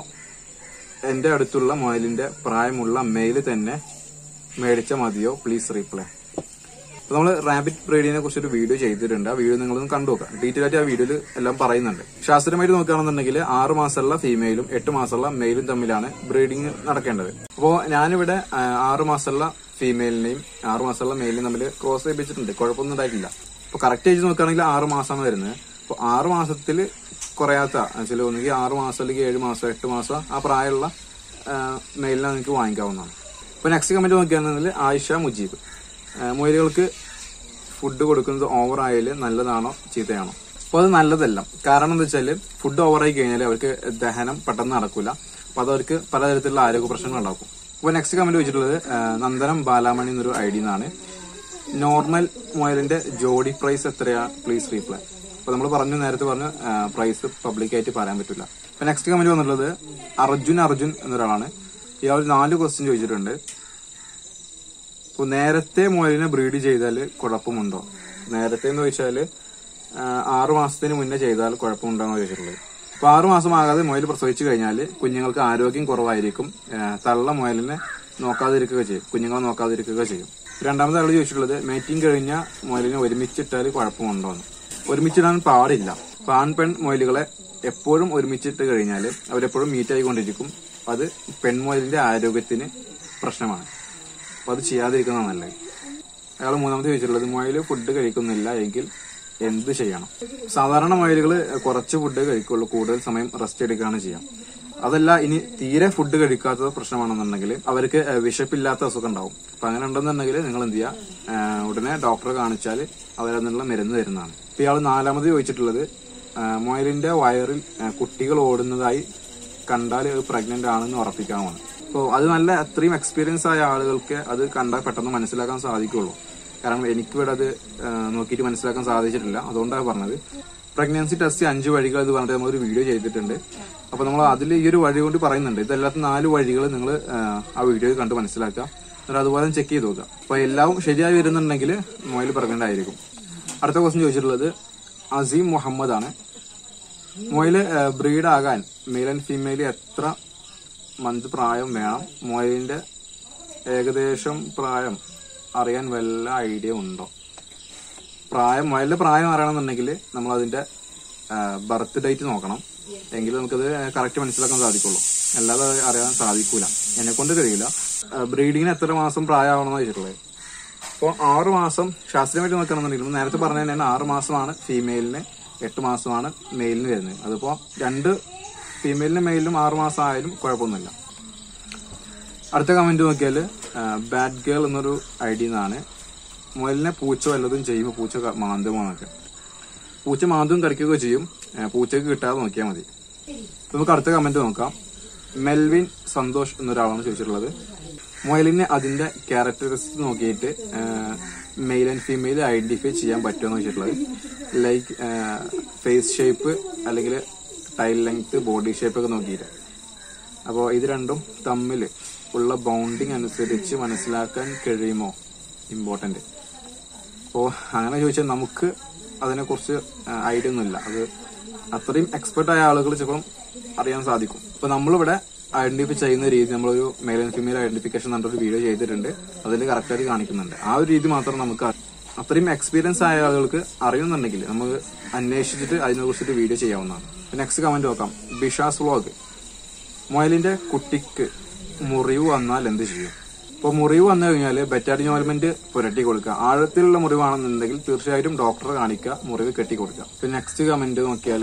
എന്റെ അടുത്തുള്ള മുയലിന്റെ പ്രായമുള്ള മെയിൽ തന്നെ മേടിച്ച മതിയോ പ്ലീസ് റീപ്ലൈ അപ്പൊ നമ്മൾ റാബിറ്റ് ബ്രീഡിനെ കുറിച്ച് ഒരു വീഡിയോ ചെയ്തിട്ടുണ്ട് ആ വീഡിയോ നിങ്ങളൊന്ന് കണ്ടു നോക്കാം ഡീറ്റെയിൽ ആയിട്ട് ആ വീഡിയോയിൽ എല്ലാം പറയുന്നുണ്ട് ശാസ്ത്രീയമായിട്ട് നോക്കുകയാണെന്നുണ്ടെങ്കിൽ ആറ് മാസമുള്ള ഫീമെയിലും എട്ട് മാസമുള്ള മെയിലും തമ്മിലാണ് ബ്രീഡിങ് നടക്കേണ്ടത് അപ്പോൾ ഞാനിവിടെ ആ, ആറ് മാസമുള്ള ഫീമെയിലിനെയും ആറ് മാസമുള്ള മെയിലിനെയും തമ്മിൽ ക്രോസ് ചെയ്യിപ്പിച്ചിട്ടുണ്ട് കുഴപ്പമൊന്നും ഉണ്ടായിട്ടില്ല അപ്പൊ കറക്റ്റ് ഏജ് നോക്കുകയാണെങ്കിൽ ആറ് മാസമാണ് വരുന്നത് അപ്പൊ ആറ് മാസത്തിൽ കുറയാത്ത ആക്ച്വലി ഒന്നുകിൽ ആറ് മാസം അല്ലെങ്കിൽ ഏഴ് മാസം എട്ട് മാസം ആ പ്രായമുള്ള മെയിലിനെ നിങ്ങൾക്ക് വാങ്ങിക്കാവുന്നതാണ് ഇപ്പൊ നെക്സ്റ്റ് കമന്റ് നോക്കുകയാണെന്നുണ്ടെങ്കിൽ ആയിഷ മുജീബ് ആ, മുയലുകൾക്ക് ഫുഡ് കൊടുക്കുന്നത് ഓവർ ആയാല് നല്ലതാണോ ചീത്തയാണോ അപ്പോൾ അത് നല്ലതല്ല കാരണം എന്താ വെച്ചാൽ ഫുഡ് ഓവറായി കഴിഞ്ഞാൽ അവർക്ക് ദഹനം പെട്ടെന്ന് നടക്കൂല അപ്പൊ അത് അവർക്ക് പലതരത്തിലുള്ള ആരോഗ്യ പ്രശ്നങ്ങൾ ഉണ്ടാക്കും അപ്പോൾ നെക്സ്റ്റ് കമന്റ് വെച്ചിട്ടുള്ളത് ആ, നന്ദനം ബാലാമണി എന്നൊരു ഐ ഡി എന്നാണ് നോർമൽ മുയലിന്റെ ജോഡി പ്രൈസ് എത്രയാ പ്ലീസ് റീപ്ലൈ അപ്പൊ നമ്മൾ പറഞ്ഞു നേരത്തെ പറഞ്ഞു പ്രൈസ് പബ്ലിക്കായിട്ട് പറയാൻ പറ്റില്ല അപ്പൊ നെക്സ്റ്റ് കമന്റ് വന്നിട്ടുള്ളത് അർജുൻ അർജുൻ എന്നൊരാളാണ് ഇയാൾ ഒരു നാല് ക്വസ്റ്റ്യൻ ചോദിച്ചിട്ടുണ്ട് ഇപ്പൊ നേരത്തെ മുയലിനെ ബ്രീഡ് ചെയ്താൽ കുഴപ്പമുണ്ടോ നേരത്തെ എന്ന് ചോദിച്ചാല് ആ, ആറു മാസത്തിന് മുന്നേ ചെയ്താൽ കുഴപ്പമുണ്ടോ എന്ന് ചോദിച്ചിട്ടുള്ളത് അപ്പൊ ആറു മാസം ആകാതെ മുയൽ പ്രസവിച്ചു കഴിഞ്ഞാൽ കുഞ്ഞുങ്ങൾക്ക് ആരോഗ്യം കുറവായിരിക്കും ആ, തള്ള മുയലിനെ നോക്കാതിരിക്കുക ചെയ്യും കുഞ്ഞുങ്ങളെ നോക്കാതിരിക്കുക ചെയ്യും രണ്ടാമത്തെ ആൾ ചോദിച്ചിട്ടുള്ളത് മേറ്റിംഗ് കഴിഞ്ഞ മുയലിനെ ഒരുമിച്ചിട്ടാൽ കുഴപ്പമുണ്ടോ എന്ന് ഒരുമിച്ചിടാൻ പാടില്ല അപ്പൊ ആൺ പെൺ മുയലുകളെ എപ്പോഴും ഒരുമിച്ചിട്ട് കഴിഞ്ഞാൽ അവരെപ്പോഴും മീറ്റ് ആയിക്കൊണ്ടിരിക്കും അത് പെൺമുയലിന്റെ ആരോഗ്യത്തിന് പ്രശ്നമാണ് അപ്പൊ അത് ചെയ്യാതിരിക്കുന്നതാണ് നല്ലത് അയാൾ മൂന്നാമത്തെ ചോദിച്ചിട്ടുള്ളത് മുയല് ഫുഡ് കഴിക്കുന്നില്ല എങ്കിൽ എന്ത് ചെയ്യണം സാധാരണ മുയലുകൾ കുറച്ച് ഫുഡ് കഴിക്കുള്ളൂ കൂടുതൽ സമയം റെസ്റ്റ് എടുക്കുകയാണ് ചെയ്യാം അതല്ല ഇനി തീരെ ഫുഡ് കഴിക്കാത്തത് പ്രശ്നമാണെന്നുണ്ടെങ്കിൽ അവർക്ക് ഏഹ്, വിശപ്പില്ലാത്ത അസുഖം ഉണ്ടാവും അപ്പൊ അങ്ങനെ ഉണ്ടെന്നുണ്ടെങ്കിൽ നിങ്ങൾ എന്ത് ചെയ്യുക ഏഹ്, ഉടനെ ഡോക്ടറെ കാണിച്ചാൽ അവരതിനുള്ള മരുന്ന് തരുന്നതാണ് ഇപ്പൊ ഇയാൾ നാലാമത് ചോദിച്ചിട്ടുള്ളത് ഏഹ്, മുയലിന്റെ വയറിൽ ഏഹ്, കുട്ടികൾ ഓടുന്നതായി കണ്ടാൽ പ്രഗ്നന്റ് ആണെന്ന് ഉറപ്പിക്കാവുന്നതാണ് അപ്പോൾ അത് നല്ല അത്രയും എക്സ്പീരിയൻസ് ആയ ആളുകൾക്ക് അത് കണ്ടാൽ പെട്ടെന്ന് മനസ്സിലാക്കാൻ സാധിക്കുള്ളൂ കാരണം എനിക്ക് ഇവിടെ അത് ആ, നോക്കിയിട്ട് മനസ്സിലാക്കാൻ സാധിച്ചിട്ടില്ല അതുകൊണ്ടാണ് പറഞ്ഞത് പ്രഗ്നൻസി ടെസ്റ്റ് അഞ്ച് വഴികൾ എന്ന് പറഞ്ഞിട്ട് നമ്മളൊരു വീഡിയോ ചെയ്തിട്ടുണ്ട് അപ്പൊ നമ്മൾ അതിൽ ഈ ഒരു വഴി കൊണ്ട് പറയുന്നുണ്ട് ഇതല്ലാത്ത നാല് വഴികൾ നിങ്ങൾ ആ വീഡിയോ കണ്ട് മനസ്സിലാക്കുക എന്നിട്ട് അതുപോലെ ചെക്ക് ചെയ്ത് നോക്കുക അപ്പൊ എല്ലാം ശരിയായി വരുന്നുണ്ടെങ്കിൽ മൊബൈൽ പ്രഗ്നന്റ് ആയിരിക്കും അടുത്ത ക്വസ്റ്റ്യൻ ചോദിച്ചിട്ടുള്ളത് അസീം മുഹമ്മദ് ആണ് മൊയില് ബ്രീഡ് ആകാൻ മെയിൽ ആൻഡ് ഫീമെയിൽ എത്ര മന്ത് പ്രായം വേണം മൊയിലിന്റെ ഏകദേശം പ്രായം അറിയാൻ വല്ല ഐഡിയ ഉണ്ടോ പ്രായം മൊയിലിന്റെ പ്രായം അറിയണമെന്നുണ്ടെങ്കിൽ നമ്മൾ അതിന്റെ ബർത്ത് ഡേറ്റ് നോക്കണം എങ്കിൽ നമുക്കത് കറക്റ്റ് മനസ്സിലാക്കാൻ സാധിക്കുള്ളൂ അല്ലാതെ അത് അറിയാൻ സാധിക്കൂല എന്നെ കൊണ്ട് കഴിയില്ല ബ്രീഡിങ്ങിന് എത്ര മാസം പ്രായമാവണമെന്ന് ചോദിച്ചിട്ടുള്ളത് അപ്പോൾ ആറ് മാസം ശാസ്ത്രീയമായിട്ട് നോക്കുകയാണെന്നുണ്ടെങ്കിൽ നേരത്തെ പറഞ്ഞ തന്നെയാണ് ആറ് മാസമാണ് ഫീമെയിലിന് എട്ട് മാസമാണ് മെയിലിന് വരുന്നത് അതിപ്പോ രണ്ട് ഫീമെയിലിനും മെയിലിനും ആറ് മാസം ആയാലും കുഴപ്പമൊന്നുമില്ല അടുത്ത കമന്റ് നോക്കിയാൽ ബാഡ് ഗേൾ എന്നൊരു ഐഡിയ നിന്നാണ് മുയലിനെ പൂച്ച വല്ലതും ചെയ്യുമ്പോൾ പൂച്ച ക- മാന്തുമോന്നൊക്കെ പൂച്ച മാന്തും കടിക്കുകയൊക്കെ ചെയ്യും ഏ, പൂച്ചക്ക് കിട്ടാതെ നോക്കിയാൽ മതി ഇപ്പൊ നമുക്ക് അടുത്ത കമന്റ് നോക്കാം മെൽവിൻ സന്തോഷ് എന്നൊരാളാണ് ചോദിച്ചിട്ടുള്ളത് മുയലിനെ അതിന്റെ ക്യാരക്ടറിസ്റ്റിക്സ് നോക്കിയിട്ട് മെയിൽ ആൻഡ് ഫീമെയിൽ ഐഡന്റിഫൈ ചെയ്യാൻ പറ്റുമെന്ന് ചോദിച്ചിട്ടുള്ളത് ലൈക്ക് ഫേസ് ഷേപ്പ് അല്ലെങ്കിൽ ടൈൽ ലെങ്ത് ബോഡി ഷേപ്പ് ഒക്കെ നോക്കിയിട്ട് അപ്പോൾ ഇത് രണ്ടും തമ്മിൽ ഉള്ള ബൗണ്ടിങ് അനുസരിച്ച് മനസ്സിലാക്കാൻ കഴിയുമോ ഇമ്പോർട്ടന്റ് അപ്പോൾ അങ്ങനെ ചോദിച്ചാൽ നമുക്ക് അതിനെക്കുറിച്ച് ഐഡിയ ഒന്നുമില്ല അത് അത്രയും എക്സ്പെർട്ട് ആയ ആളുകൾ ചിലപ്പം അറിയാൻ സാധിക്കും ഇപ്പൊ നമ്മളിവിടെ ഐഡന്റിഫൈ ചെയ്യുന്ന രീതി നമ്മളൊരു മെയിൽ ആൻഡ് ഫീമെയിൽ ഐഡന്റിഫിക്കേഷൻ എന്നൊരു വീഡിയോ ചെയ്തിട്ടുണ്ട് അതിൽ കറക്റ്റായിട്ട് കാണിക്കുന്നുണ്ട് ആ ഒരു രീതി മാത്രം നമുക്ക് അറി- അത്രയും എക്സ്പീരിയൻസ് ആയ ആളുകൾക്ക് അറിയുന്നുണ്ടെങ്കിൽ നമുക്ക് അന്വേഷിച്ചിട്ട് അതിനെ കുറിച്ചിട്ട് വീഡിയോ ചെയ്യാവുന്നതാണ് നെക്സ്റ്റ് കമന്റ് നോക്കാം ബിഷാസ് വ്ളോഗ് മുയലിന്റെ കുട്ടിക്ക് മുറിവ് വന്നാൽ എന്ത് ചെയ്യും ഇപ്പോൾ മുറിവ് വന്നു കഴിഞ്ഞാൽ ബെറ്റാഡിൻ ഓയിൽമെന്റ് പുരട്ടി കൊടുക്കുക ആഴത്തിലുള്ള മുറിവാണെന്നുണ്ടെങ്കിൽ തീർച്ചയായിട്ടും ഡോക്ടറെ കാണിക്കുക മുറിവ് കെട്ടി കൊടുക്കുക പിന്നെ നെക്സ്റ്റ് കമന്റ് നോക്കിയാൽ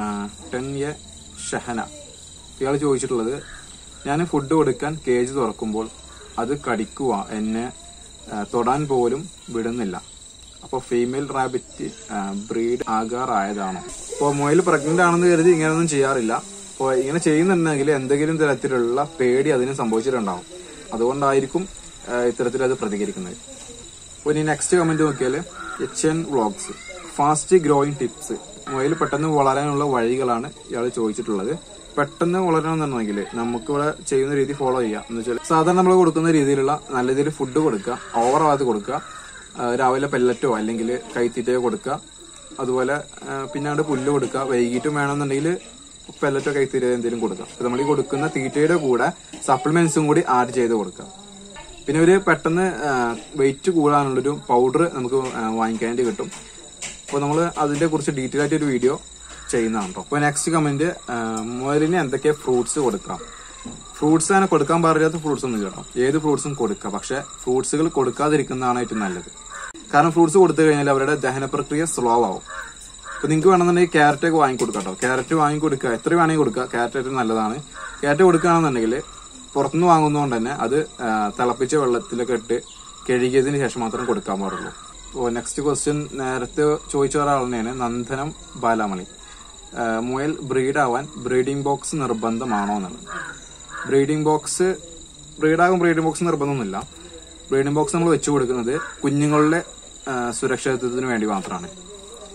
ടെൻ എ ഷഹന ഇയാൾ ചോദിച്ചിട്ടുള്ളത് ഞാൻ ഫുഡ് കൊടുക്കാൻ കേജ് തുറക്കുമ്പോൾ അത് കടിക്കുക എന്നെ ആ, തൊടാൻ പോലും വിടുന്നില്ല അപ്പോൾ ഫീമെയിൽ റാബിറ്റ് ബ്രീഡ് ആകാറായതാണോ അപ്പോൾ മുയൽ പ്രഗ്നന്റ് ആണെന്ന് കരുതി ഇങ്ങനെയൊന്നും ചെയ്യാറില്ല അപ്പോൾ ഇങ്ങനെ ചെയ്യുന്നുണ്ടെങ്കിൽ എന്തെങ്കിലും തരത്തിലുള്ള പേടി അതിന് സംഭവിച്ചിട്ടുണ്ടാവും അതുകൊണ്ടായിരിക്കും ആ, ഇത്തരത്തിൽ അത് പ്രതികരിക്കുന്നത് അപ്പോൾ ഇനി നെക്സ്റ്റ് കമന്റ് നോക്കിയാൽ H N vlogs fast growing tips മുയൽ പെട്ടെന്ന് വളരാനുള്ള വഴികളാണ് ഇയാൾ ചോദിച്ചിട്ടുള്ളത് പെട്ടെന്ന് വളരണമെന്നുണ്ടെങ്കിൽ നമുക്ക് ഇവിടെ ചെയ്യുന്ന രീതി ഫോളോ ചെയ്യാം എന്ന് വെച്ചാൽ സാധാരണ നമ്മൾ കൊടുക്കുന്ന രീതിയിലുള്ള നല്ല രീതിയിൽ ഫുഡ് കൊടുക്കുക ഓവർ ആവാതെ കൊടുക്കുക ആ, രാവിലെ പെല്ലറ്റോ അല്ലെങ്കിൽ കൈത്തീറ്റയോ കൊടുക്കുക അതുപോലെ ആ, പിന്നാണ്ട് പുല്ല് കൊടുക്കുക വൈകിട്ടും വേണമെന്നുണ്ടെങ്കിൽ പെല്ലറ്റോ കൈത്തീറ്റ എന്തെങ്കിലും കൊടുക്കുക അപ്പൊ നമ്മൾ ഈ കൊടുക്കുന്ന തീറ്റയുടെ കൂടെ സപ്ലിമെന്റ്സും കൂടി ആഡ് ചെയ്ത് കൊടുക്കുക പിന്നെ ഒരു പെട്ടെന്ന് വെയിറ്റ് കൂടാനുള്ളൊരു പൗഡർ നമുക്ക് ആ, വാങ്ങിക്കാനായിട്ട് കിട്ടും അപ്പോൾ നമ്മൾ അതിനെ കുറിച്ച് ഡീറ്റെയിൽ ആയിട്ട് ഒരു വീഡിയോ ചെയ്യുന്നതാണ് കേട്ടോ അപ്പോൾ നെക്സ്റ്റ് കമന്റ് മുയലിന് എന്തൊക്കെ ഫ്രൂട്ട്സ് കൊടുക്കാം ഫ്രൂട്ട്സ് അങ്ങനെ കൊടുക്കാൻ പാടില്ലാത്ത ഫ്രൂട്ട്സ് ഒന്നും കേട്ടോ ഏത് ഫ്രൂട്ട്സും കൊടുക്കാം പക്ഷെ ഫ്രൂട്ട്സുകൾ കൊടുക്കാതിരിക്കുന്നതാണ് ഏറ്റവും നല്ലത് കാരണം ഫ്രൂട്ട്സ് കൊടുത്തു കഴിഞ്ഞാൽ അവരുടെ ദഹന പ്രക്രിയ സ്ലോ ആവും ഇപ്പൊ നിങ്ങൾക്ക് വേണമെന്നുണ്ടെങ്കിൽ ക്യാരറ്റ് ഒക്കെ വാങ്ങിക്കൊടുക്കാം കേട്ടോ ക്യാരറ്റ് വാങ്ങിക്കൊടുക്കുക എത്ര വേണമെങ്കിൽ കൊടുക്കുക ക്യാരറ്റ് ഏറ്റവും നല്ലതാണ് ക്യാരറ്റ് കൊടുക്കുകയാണെന്നുണ്ടെങ്കിൽ പുറത്തുനിന്ന് വാങ്ങുന്നതുകൊണ്ട് തന്നെ അത് ആ, തിളപ്പിച്ച വെള്ളത്തിലൊക്കെ ഇട്ട് കഴുകിയതിന് ശേഷം മാത്രം കൊടുക്കാൻ പാടുള്ളൂ ഓ നെക്സ്റ്റ് ക്വസ്റ്റ്യൻ നേരത്തെ ചോദിച്ച ഒരാൾ തന്നെയാണ് നന്ദനം ബാലാമണി ആ, മുയൽ ബ്രീഡ് ആവാൻ ബ്രീഡിംഗ് ബോക്സ് നിർബന്ധമാണോ എന്നുള്ളത് ബ്രീഡിംഗ് ബോക്സ് ബ്രീഡാകും ബ്രീഡിംഗ് ബോക്സ് നിർബന്ധമൊന്നുമില്ല ബ്രീഡിംഗ് ബോക്സ് നമ്മൾ വെച്ചു കൊടുക്കുന്നത് കുഞ്ഞുങ്ങളുടെ ആ, സുരക്ഷിതത്വത്തിന് വേണ്ടി മാത്രമാണ്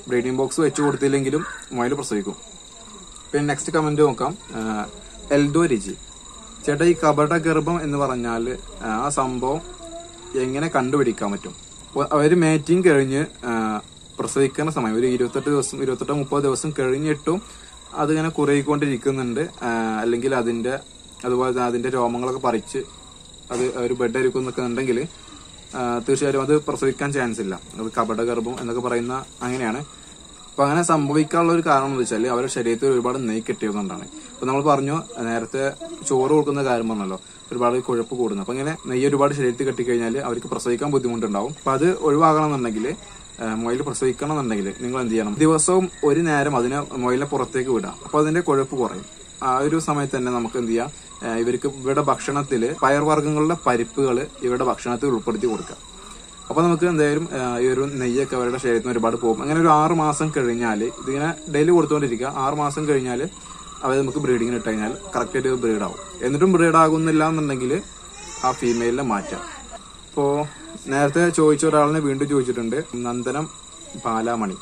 ബ്രീഡിംഗ് ബോക്സ് വെച്ച് കൊടുത്തില്ലെങ്കിലും മുയൽ പ്രസവിക്കും പിന്നെ നെക്സ്റ്റ് കമന്റ് നോക്കാം ആ, എൽദോ രിജി ചേട്ടാ ഈ കപട ഗർഭം എന്ന് പറഞ്ഞാൽ ആ സംഭവം എങ്ങനെ കണ്ടുപിടിക്കാൻ പറ്റും ഒ- അവര് മേറ്റിംഗ് കഴിഞ്ഞ് ആ, പ്രസവിക്കുന്ന സമയം ഒരു ഇരുപത്തെട്ട് ദിവസം ഇരുപത്തെട്ടോ മുപ്പത് ദിവസം കഴിഞ്ഞിട്ടും അതിങ്ങനെ കുറയിക്കൊണ്ടിരിക്കുന്നുണ്ട് ആ, അല്ലെങ്കിൽ അതിന്റെ അതുപോലെ തന്നെ അതിന്റെ രോമങ്ങളൊക്കെ പറിച്ച് അത് ഒരു ബെഡ് ഒരുക്കുന്നൊക്കെ ഉണ്ടെങ്കിൽ തീർച്ചയായും അത് പ്രസവിക്കാൻ ചാൻസ് ഇല്ല അത് കപട ഗർഭം എന്നൊക്കെ പറയുന്ന അങ്ങനെയാണ് അപ്പൊ അങ്ങനെ സംഭവിക്കാനുള്ള ഒരു കാരണം എന്ന് വെച്ചാൽ അവരുടെ ശരീരത്തിൽ ഒരുപാട് നെയ് കെട്ടിയതുകൊണ്ടാണ് ഇപ്പൊ നമ്മൾ പറഞ്ഞു നേരത്തെ ചോറ് കൊടുക്കുന്ന കാര്യം പറഞ്ഞല്ലോ ഒരുപാട് കുഴപ്പ് കൂടുന്നു അപ്പൊ ഇങ്ങനെ നെയ്യ് ഒരുപാട് ശരീരത്തിൽ കെട്ടിക്കഴിഞ്ഞാൽ അവർക്ക് പ്രസവിക്കാൻ ബുദ്ധിമുട്ടുണ്ടാവും അപ്പൊ അത് ഒഴിവാകണം എന്നുണ്ടെങ്കിൽ മൊയിൽ പ്രസവിക്കണം എന്നുണ്ടെങ്കിൽ നിങ്ങൾ എന്ത് ചെയ്യണം ദിവസവും ഒരു നേരം അതിനെ മൊയിലിനെ പുറത്തേക്ക് വിടാം അപ്പൊ അതിന്റെ കുഴപ്പ് കുറയും ആ ഒരു സമയത്ത് തന്നെ നമുക്ക് എന്ത് ചെയ്യാം ആ, ഇവർക്ക് ഇവരുടെ ഭക്ഷണത്തില് പയർവർഗ്ഗങ്ങളുടെ പരിപ്പുകൾ ഇവരുടെ ഭക്ഷണത്തിൽ ഉൾപ്പെടുത്തി കൊടുക്കാം അപ്പൊ നമുക്ക് എന്തായാലും ആ, ഈ ഒരു നെയ്യൊക്കെ അവരുടെ ശരീരത്തിൽ നിന്ന് ഒരുപാട് പോകും അങ്ങനെ ഒരു ആറ് മാസം കഴിഞ്ഞാൽ ഇതിങ്ങനെ ഡെയിലി കൊടുത്തുകൊണ്ടിരിക്കുക ആറ് മാസം കഴിഞ്ഞാൽ അവർ നമുക്ക് ബ്രീഡിങ്ങിന് ഇട്ട് കഴിഞ്ഞാൽ കറക്റ്റ് ആയിട്ട് ബ്രീഡ് ആവും എന്നിട്ടും ബ്രീഡ് ആകുന്നില്ല എന്നുണ്ടെങ്കിൽ ആ ഫീമെയിലിനെ മാറ്റാം ഇപ്പോ നേരത്തെ ചോദിച്ച ഒരാളിനെ വീണ്ടും ചോദിച്ചിട്ടുണ്ട് നന്ദനം പാലാമണി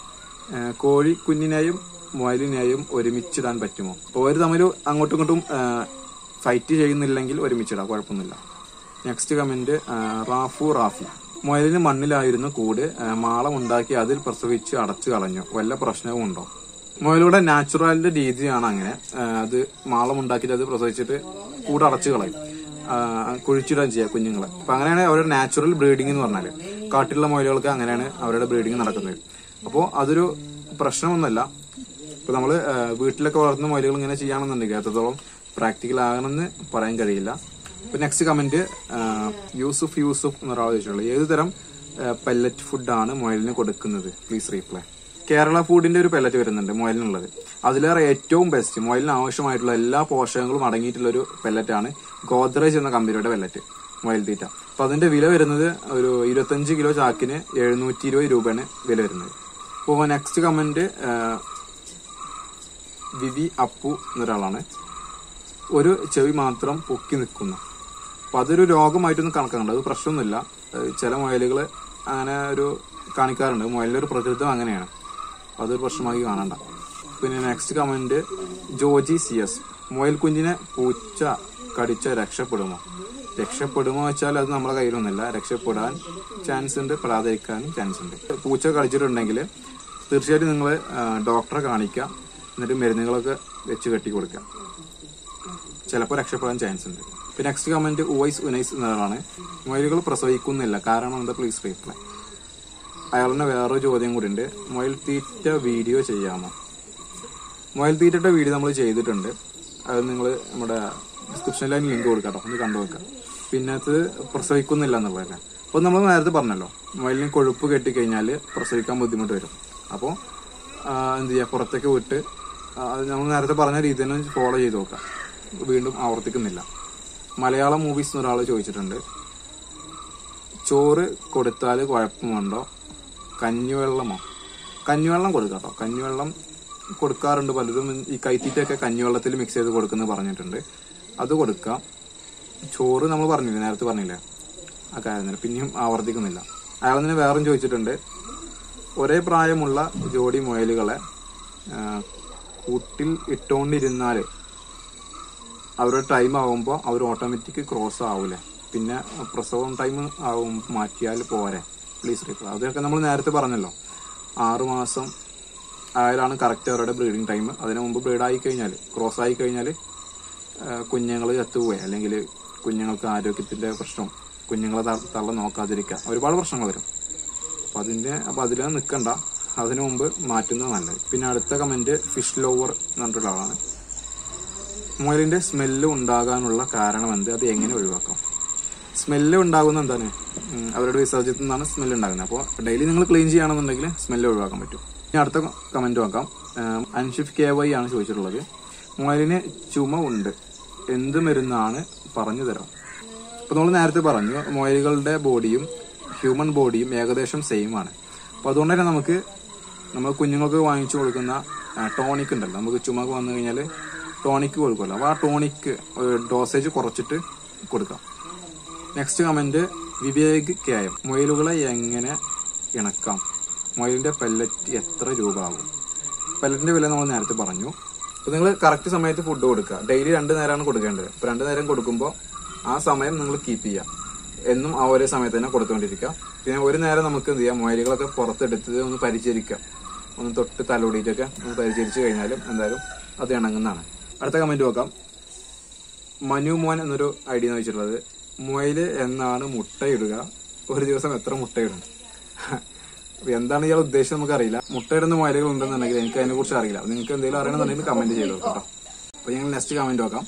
ആ, കോഴി കുഞ്ഞിനെയും മുയലിനെയും ഒരുമിച്ചിടാൻ പറ്റുമോ അപ്പോൾ അവർ തമ്മിൽ അങ്ങോട്ടും ഇങ്ങോട്ടും ഫൈറ്റ് ചെയ്യുന്നില്ലെങ്കിൽ ഒരുമിച്ചിടാം കുഴപ്പമൊന്നുമില്ല നെക്സ്റ്റ് കമന്റ് റാഫു റാഫി മുയലിന് മണ്ണിലായിരുന്നു കൂട് ആ, മാളം ഉണ്ടാക്കി അതിൽ പ്രസവിച്ച് അടച്ചു കളഞ്ഞു വല്ല പ്രശ്നവും ഉണ്ടോ മുയലുടെ നാച്ചുറലിന്റെ രീതിയാണ് അങ്ങനെ ആ, അത് മാളം ഉണ്ടാക്കിയിട്ട് അത് പ്രസവിച്ചിട്ട് കൂട് അടച്ചു കളയും ആ, കുഴിച്ചിടാൻ ചെയ്യുക കുഞ്ഞുങ്ങളെ അപ്പൊ അങ്ങനെയാണ് അവരുടെ നാച്ചുറൽ ബ്രീഡിംഗ് എന്ന് പറഞ്ഞാല് കാട്ടിലുള്ള മുയലുകൾക്ക് അങ്ങനെയാണ് അവരുടെ ബ്രീഡിംഗ് നടക്കുന്നത് അപ്പോൾ അതൊരു പ്രശ്നമൊന്നുമല്ല ഇപ്പൊ നമ്മള് ആ, വീട്ടിലൊക്കെ വളർത്തുന്ന മുയലുകൾ ഇങ്ങനെ ചെയ്യുകയാണെന്നുണ്ടെങ്കിൽ എത്രത്തോളം പ്രാക്ടിക്കൽ ആകണമെന്ന് പറയാൻ കഴിയില്ല ഇപ്പൊ നെക്സ്റ്റ് കമന്റ് യൂസുഫ് യൂസുഫ് എന്നൊരാൾ ചോദിച്ചിട്ടുള്ളത് ഏത് തരം പെല്ലറ്റ് ഫുഡാണ് മുയലിന് കൊടുക്കുന്നത് പ്ലീസ് റീപ്ലൈ കേരള ഫുഡിന്റെ ഒരു പെല്ലറ്റ് വരുന്നുണ്ട് മുയലിനുള്ളത് അതിലേറെ ഏറ്റവും ബെസ്റ്റ് മുയലിന് ആവശ്യമായിട്ടുള്ള എല്ലാ പോഷകങ്ങളും അടങ്ങിയിട്ടുള്ള ഒരു പെല്ലറ്റാണ് ഗോദ്രേജ് എന്ന കമ്പനിയുടെ പെല്ലറ്റ് മുയൽ തീറ്റ അപ്പൊ അതിന്റെ വില വരുന്നത് ഒരു ഇരുപത്തഞ്ച് കിലോ ചാക്കിന് എഴുന്നൂറ്റി ഇരുപത് രൂപയാണ് വില വരുന്നത് അപ്പോൾ നെക്സ്റ്റ് കമന്റ് വിവി അപ്പു എന്നൊരാളാണ് ഒരു ചെവി മാത്രം പൊക്കി നിൽക്കുന്നു അപ്പൊ അതൊരു രോഗമായിട്ടൊന്നും കണക്കാക്കണ്ട അത് പ്രശ്നമൊന്നുമില്ല ഏഹ് ചില മുയലുകൾ അങ്ങനെ ഒരു കാണിക്കാറുണ്ട് മുയലിന്റെ ഒരു പ്രകൃതം അങ്ങനെയാണ് അപ്പൊ അതൊരു പ്രശ്നമായി കാണണ്ട പിന്നെ next comment Joji C S മുയൽ കുഞ്ഞിനെ പൂച്ച കടിച്ച രക്ഷപ്പെടുമോ രക്ഷപ്പെടുമോ വെച്ചാൽ അത് നമ്മുടെ കയ്യിലൊന്നുമില്ല രക്ഷപ്പെടാൻ ചാൻസ് ഉണ്ട് പെടാതിരിക്കാനും ചാൻസ് ഉണ്ട് പൂച്ച കടിച്ചിട്ടുണ്ടെങ്കിൽ തീർച്ചയായിട്ടും നിങ്ങൾ ഡോക്ടറെ കാണിക്കുക എന്നിട്ട് മരുന്നുകളൊക്കെ വെച്ച് കെട്ടി കൊടുക്കുക ചിലപ്പോൾ രക്ഷപ്പെടാൻ ചാൻസ് ഉണ്ട് പിന്നെ നെക്സ്റ്റ് കമന്റ് ഉവൈസ് ഉനൈസ് എന്നതാണ് മുയലുകൾ പ്രസവിക്കുന്നില്ല കാരണം എന്താ പ്ലീസ് റീപ്ലൈ അയാളുടെ വേറൊരു ചോദ്യം കൂടി ഉണ്ട് മുയൽ തീറ്റ വീഡിയോ ചെയ്യാമോ മുയൽ തീറ്റയുടെ വീഡിയോ നമ്മൾ ചെയ്തിട്ടുണ്ട് അത് നിങ്ങൾ നമ്മുടെ ഡിസ്ക്രിപ്ഷൻ ലൈനിൽ ലിങ്ക് കൊടുക്കാം കേട്ടോ ഒന്ന് കണ്ടു വെക്കാം പിന്നെ അത് പ്രസവിക്കുന്നില്ല എന്നുള്ളതല്ല അപ്പോൾ നമ്മൾ നേരത്തെ പറഞ്ഞല്ലോ മുയലിന് കൊഴുപ്പ് കെട്ടിക്കഴിഞ്ഞാൽ പ്രസവിക്കാൻ ബുദ്ധിമുട്ട് വരും അപ്പോൾ എന്ത് ചെയ്യുക പുറത്തേക്ക് വിട്ട് ആ, അത് നമ്മൾ നേരത്തെ പറഞ്ഞ രീതി തന്നെ ഫോളോ ചെയ്ത് നോക്കാം വീണ്ടും ആവർത്തിക്കുന്നില്ല മലയാളം മൂവീസ് ഒരാൾ ചോദിച്ചിട്ടുണ്ട് ചോറ് കൊടുത്താൽ കുഴപ്പമുണ്ടോ കഞ്ഞിവെള്ളമോ കഞ്ഞിവെള്ളം കൊടുക്കാം കേട്ടോ കഞ്ഞിവെള്ളം കൊടുക്കാറുണ്ട് പലരും ഈ കൈത്തീറ്റൊക്കെ കഞ്ഞിവെള്ളത്തിൽ മിക്സ് ചെയ്ത് കൊടുക്കുന്നത് പറഞ്ഞിട്ടുണ്ട് അത് കൊടുക്കാം ചോറ് നമ്മൾ പറഞ്ഞില്ലേ നേരത്തെ പറഞ്ഞില്ലേ ആ കാര്യം തന്നെ പിന്നെയും ആവർത്തിക്കുന്നില്ല അയാൾ തന്നെ വേറും ചോദിച്ചിട്ടുണ്ട് ഒരേ പ്രായമുള്ള ജോഡി മുയലുകളെ ആ, കൂട്ടിൽ ഇട്ടുകൊണ്ടിരുന്നാല് അവരുടെ ടൈം ആവുമ്പോൾ അവർ ഓട്ടോമാറ്റിക് ക്രോസ് ആവൂലേ പിന്നെ പ്രസവം ടൈം ആവും മാറ്റിയാൽ പോരെ പ്ലീസ് റീപ്ലൈ അതൊക്കെ നമ്മൾ നേരത്തെ പറഞ്ഞല്ലോ ആറു മാസം ആയാലാണ് കറക്റ്റ് അവരുടെ ബ്രീഡിംഗ് ടൈം അതിനു മുമ്പ് ബ്രീഡ് ആയി കഴിഞ്ഞാൽ ക്രോസ് ആയി കഴിഞ്ഞാൽ കുഞ്ഞുങ്ങൾ ചത്തുപോയി അല്ലെങ്കിൽ കുഞ്ഞുങ്ങൾക്ക് ആരോഗ്യത്തിന്റെ പ്രശ്നം കുഞ്ഞുങ്ങളെ ത- തള്ള നോക്കാതിരിക്കുക ഒരുപാട് പ്രശ്നങ്ങൾ വരും അപ്പൊ അതിന്റെ അപ്പൊ അതിൽ നിൽക്കണ്ട അതിനു മുമ്പ് മാറ്റുന്നത് നല്ലത് പിന്നെ അടുത്ത കമന്റ് ഫിഷ് ലോവർ എന്ന് പറഞ്ഞിട്ടുള്ള ആളാണ് മുയലിന്റെ സ്മെല്ല് ഉണ്ടാകാനുള്ള കാരണം എന്ത് അത് എങ്ങനെ ഒഴിവാക്കാം സ്മെല്ല് ഉണ്ടാകുന്ന എന്താണ് ഉം, അവരുടെ വിസർജ്യത്തിൽ നിന്നാണ് സ്മെല്ല് ഉണ്ടാകുന്നത് അപ്പോൾ ഡെയിലി നിങ്ങൾ ക്ലീൻ ചെയ്യുകയാണെന്നുണ്ടെങ്കിൽ സ്മെല്ല് ഒഴിവാക്കാൻ പറ്റും ഇനി അടുത്ത കമന്റ് നോക്കാം ഉം, അൻഷിഫ് കെ വൈ ആണ് ചോദിച്ചിട്ടുള്ളത് മുയലിന് ചുമ ഉണ്ട് എന്ത് മരുന്നാണ് പറഞ്ഞു തരാം ഇപ്പൊ നമ്മൾ നേരത്തെ പറഞ്ഞു മുയലുകളുടെ ബോഡിയും ഹ്യൂമൻ ബോഡിയും ഏകദേശം സെയിം ആണ് അപ്പൊ അതുകൊണ്ട് തന്നെ നമുക്ക് നമ്മൾ കുഞ്ഞുങ്ങൾക്ക് വാങ്ങിച്ചു കൊടുക്കുന്ന ടോണിക് ഉണ്ടല്ലോ നമുക്ക് ചുമക്ക് വന്നു കഴിഞ്ഞാൽ ടോണിക്ക് കൊടുക്കുമല്ലോ അപ്പൊ ആ ടോണിക്ക് ഡോസേജ് കുറച്ചിട്ട് കൊടുക്കാം നെക്സ്റ്റ് കമന്റ് വിവേക് കെയം മുയലുകളെ എങ്ങനെ ഇണക്കാം മൊയിലിന്റെ പെല്ലറ്റ് എത്ര രൂപ ആകും പെല്ലറ്റിന്റെ വില നമ്മൾ നേരത്തെ പറഞ്ഞു അപ്പൊ നിങ്ങൾ കറക്റ്റ് സമയത്ത് ഫുഡ് കൊടുക്കുക ഡെയിലി രണ്ട് നേരമാണ് കൊടുക്കേണ്ടത് അപ്പൊ രണ്ട് നേരം കൊടുക്കുമ്പോൾ ആ സമയം നിങ്ങൾ കീപ്പ് ചെയ്യുക എന്നും ആ ഒരേ സമയത്ത് തന്നെ കൊടുത്തുകൊണ്ടിരിക്കുക പിന്നെ ഒരു നേരം നമുക്ക് എന്ത് ചെയ്യാം മൊയിലുകളൊക്കെ പുറത്തെടുത്ത് ഒന്ന് പരിചരിക്കാം ഒന്ന് തൊട്ട് തലോടിയിട്ടൊക്കെ ഒന്ന് പരിചരിച്ചു കഴിഞ്ഞാലും എന്തായാലും അത് ഇണങ്ങുന്നതാണ് അടുത്ത കമന്റ് നോക്കാം മനു മോൻ എന്നൊരു ഐഡിയ എന്ന് വെച്ചിട്ടുള്ളത് മുയല് എന്നാണ് മുട്ടയിടുക ഒരു ദിവസം എത്ര മുട്ടയിടും അപ്പൊ എന്താണ് ഇയാൾ ഉദ്ദേശം നമുക്കറിയില്ല മുട്ടയിടുന്ന മുയലുകൾ ഉണ്ടെന്നുണ്ടെങ്കിൽ എനിക്ക് അതിനെ കുറിച്ച് അറിയില്ല നിങ്ങൾക്ക് എന്തെങ്കിലും അറിയണമെന്നുണ്ടെങ്കിൽ കമന്റ് ചെയ്ത് കേട്ടോ അപ്പൊ ഞങ്ങൾ നെക്സ്റ്റ് കമന്റ് നോക്കാം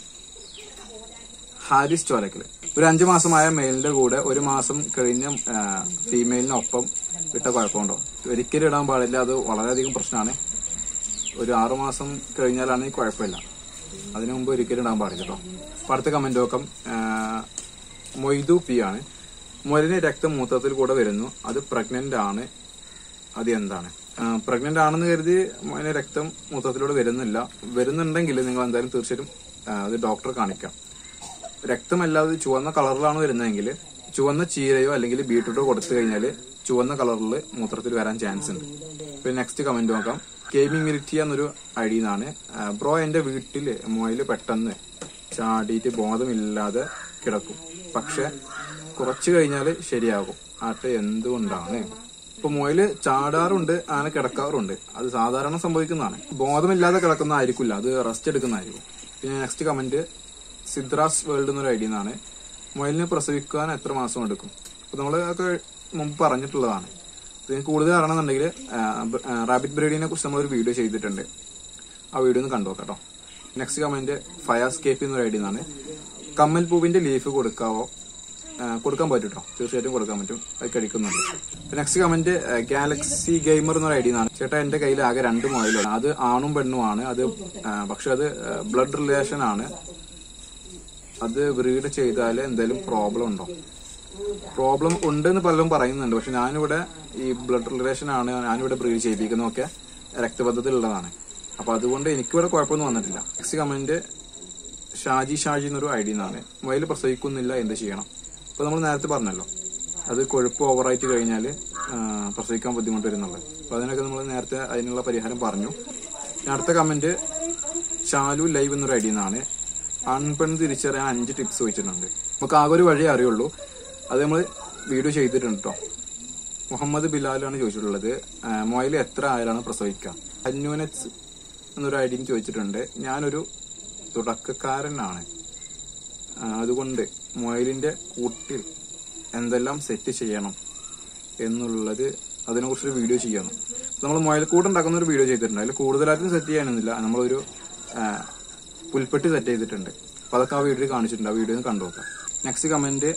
ഹാരിസ് ചോലക്കല് ഒരു അഞ്ചു മാസമായ മെയിലിന്റെ കൂടെ ഒരു മാസം കഴിഞ്ഞ ഫീമെയിലിനൊപ്പം ഇട്ട കുഴപ്പമുണ്ടോ ഒരിക്കലും ഇടാൻ പാടില്ല അത് വളരെയധികം പ്രശ്നമാണ് ഒരു ആറു മാസം കഴിഞ്ഞാലാണെങ്കിൽ കുഴപ്പമില്ല അതിനു മുമ്പ് ഒരിക്കലും ഇടാൻ പാടില്ല കേട്ടോ അപ്പൊ അടുത്ത കമന്റ് നോക്കാം ആ, മൊയ്തു പി ആണ് മുയലിന് രക്തം മൂത്രത്തിൽ കൂടെ വരുന്നു അത് പ്രഗ്നന്റ് ആണ് അത് എന്താണ് പ്രഗ്നന്റ് ആണെന്ന് കരുതി അതിന് രക്തം മൂത്രത്തിലൂടെ വരുന്നില്ല വരുന്നുണ്ടെങ്കിൽ നിങ്ങൾ എന്തായാലും തീർച്ചയായിട്ടും ആ, അത് ഡോക്ടറെ കാണിക്കാം രക്തമല്ലാതെ ചുവന്ന കളറിലാണ് വരുന്നതെങ്കിൽ ചുവന്ന ചീരയോ അല്ലെങ്കിൽ ബീട്രൂട്ടോ കൊടുത്തു കഴിഞ്ഞാൽ ചുവന്ന കളറിൽ മൂത്രത്തിൽ വരാൻ ചാൻസ് ഉണ്ട് പിന്നെ നെക്സ്റ്റ് കമന്റ് നോക്കാം ഗെയിമിംഗ് മിലിറ്റി എന്നൊരു ഐ നിന്നാണ് ബ്രോ എന്റെ വീട്ടില് മൊയില് പെട്ടെന്ന് ചാടിയിട്ട് ബോധമില്ലാതെ കിടക്കും പക്ഷെ കുറച്ചു കഴിഞ്ഞാൽ ശരിയാകും ആട്ടെ എന്തുകൊണ്ടാണ് ഇപ്പൊ മൊയില് ചാടാറുണ്ട് അങ്ങനെ കിടക്കാറുണ്ട് അത് സാധാരണ സംഭവിക്കുന്നതാണ് ബോധമില്ലാതെ കിടക്കുന്നതായിരിക്കില്ല അത് റെസ്റ്റ് എടുക്കുന്നതായിരിക്കും പിന്നെ നെക്സ്റ്റ് കമന്റ് സിദ്രാസ് വേൾഡ് എന്നൊരു ഐഡിയ നിന്നാണ് മൊയിലിനെ പ്രസവിക്കാൻ എത്ര മാസം എടുക്കും അപ്പൊ നമ്മൾ ഒക്കെ മുമ്പ് പറഞ്ഞിട്ടുള്ളതാണ് ഇതിന് കൂടുതൽ അറിയണമെന്നുണ്ടെങ്കിൽ റാബിറ്റ് ബ്രീഡിനെ കുറിച്ച് നമ്മളൊരു വീഡിയോ ചെയ്തിട്ടുണ്ട് ആ വീഡിയോ ഒന്ന് കണ്ടു നോക്കാം കേട്ടോ നെക്സ്റ്റ് കമന്റ് ഫയർസ്കേപ്പ് എന്നൊരു ഐഡിയ നിന്നാണ് കമ്മൽ പൂവിന്റെ ലീഫ് കൊടുക്കാവോ ആ, കൊടുക്കാൻ പറ്റും കേട്ടോ തീർച്ചയായിട്ടും കൊടുക്കാൻ പറ്റും അത് കഴിക്കുന്നുണ്ട് നെക്സ്റ്റ് കമന്റ് ഗാലക്സി ഗെയിമർ എന്നൊരു ഐഡിയ ആണ് ചേട്ടാ എന്റെ കയ്യിൽ ആകെ രണ്ട് മൊബൈലാണ് അത് ആണും പെണ്ണും ആണ് അത് ആ, പക്ഷെ അത് ബ്ലഡ് റിലേഷൻ ആണ് അത് ബ്രീഡ് ചെയ്താൽ എന്തെങ്കിലും പ്രോബ്ലം ഉണ്ടോ പ്രോബ്ലം ഉണ്ടെന്ന് പലരും പറയുന്നുണ്ട് പക്ഷെ ഞാനിവിടെ ഈ ബ്ലഡ് റിലേഷൻ ആണ് ഞാനിവിടെ ബ്രീഡ് ചെയ്യിപ്പിക്കുന്നതൊക്കെ രക്തബദ്ധത്തിലുള്ളതാണ് അപ്പൊ അതുകൊണ്ട് എനിക്കിവിടെ കുഴപ്പമൊന്നും വന്നിട്ടില്ല നെക്സ്റ്റ് കമന്റ് ഷാജി ഷാജി എന്നൊരു ഐഡിയ എന്നാണ് മൊബൈൽ പ്രസവിക്കുന്നില്ല എന്ത് ചെയ്യണം അപ്പൊ നമ്മൾ നേരത്തെ പറഞ്ഞല്ലോ അത് കൊഴുപ്പ് ഓവറായിട്ട് കഴിഞ്ഞാൽ പ്രസവിക്കാൻ ബുദ്ധിമുട്ട് വരുന്നുള്ളത് അപ്പൊ അതിനൊക്കെ നമ്മൾ നേരത്തെ അതിനുള്ള പരിഹാരം പറഞ്ഞു ഇനി അടുത്ത കമന്റ് ഷാലു ലൈവ് എന്നൊരു ഐഡിയ എന്നാണ് അൺപെൺ തിരിച്ചറിയാൻ അഞ്ച് ടിപ്സ് ചോദിച്ചിട്ടുണ്ട് നമുക്ക് ആകെ ഒരു വഴിയേ അറിയുള്ളൂ അത് നമ്മൾ വീഡിയോ ചെയ്തിട്ടുണ്ട് കേട്ടോ മുഹമ്മദ് ബിലാലാണ് ചോദിച്ചിട്ടുള്ളത് മൊയിൽ എത്ര ആയാലാണ് പ്രസവിക്കുക അന്യൂനറ്റ്സ് എന്നൊരു ഐഡിയും ചോദിച്ചിട്ടുണ്ട് ഞാനൊരു തുടക്കക്കാരനാണ് ആ, അതുകൊണ്ട് മൊയിലിന്റെ കൂട്ടിൽ എന്തെല്ലാം സെറ്റ് ചെയ്യണം എന്നുള്ളത് അതിനെക്കുറിച്ചൊരു വീഡിയോ ചെയ്യണം നമ്മൾ മുയൽക്കൂട് ഉണ്ടാക്കുന്ന ഒരു വീഡിയോ ചെയ്തിട്ടുണ്ട് അതിൽ കൂടുതലായിട്ടും സെറ്റ് ചെയ്യാനൊന്നുമില്ല നമ്മളൊരു ആ, പുൽപ്പെട്ടി സെറ്റ് ചെയ്തിട്ടുണ്ട് അപ്പൊ അതൊക്കെ ആ വീഡിയോ കാണിച്ചിട്ടുണ്ട് ആ വീഡിയോ ഒന്ന് കണ്ടു നോക്കാം നെക്സ്റ്റ് കമന്റ്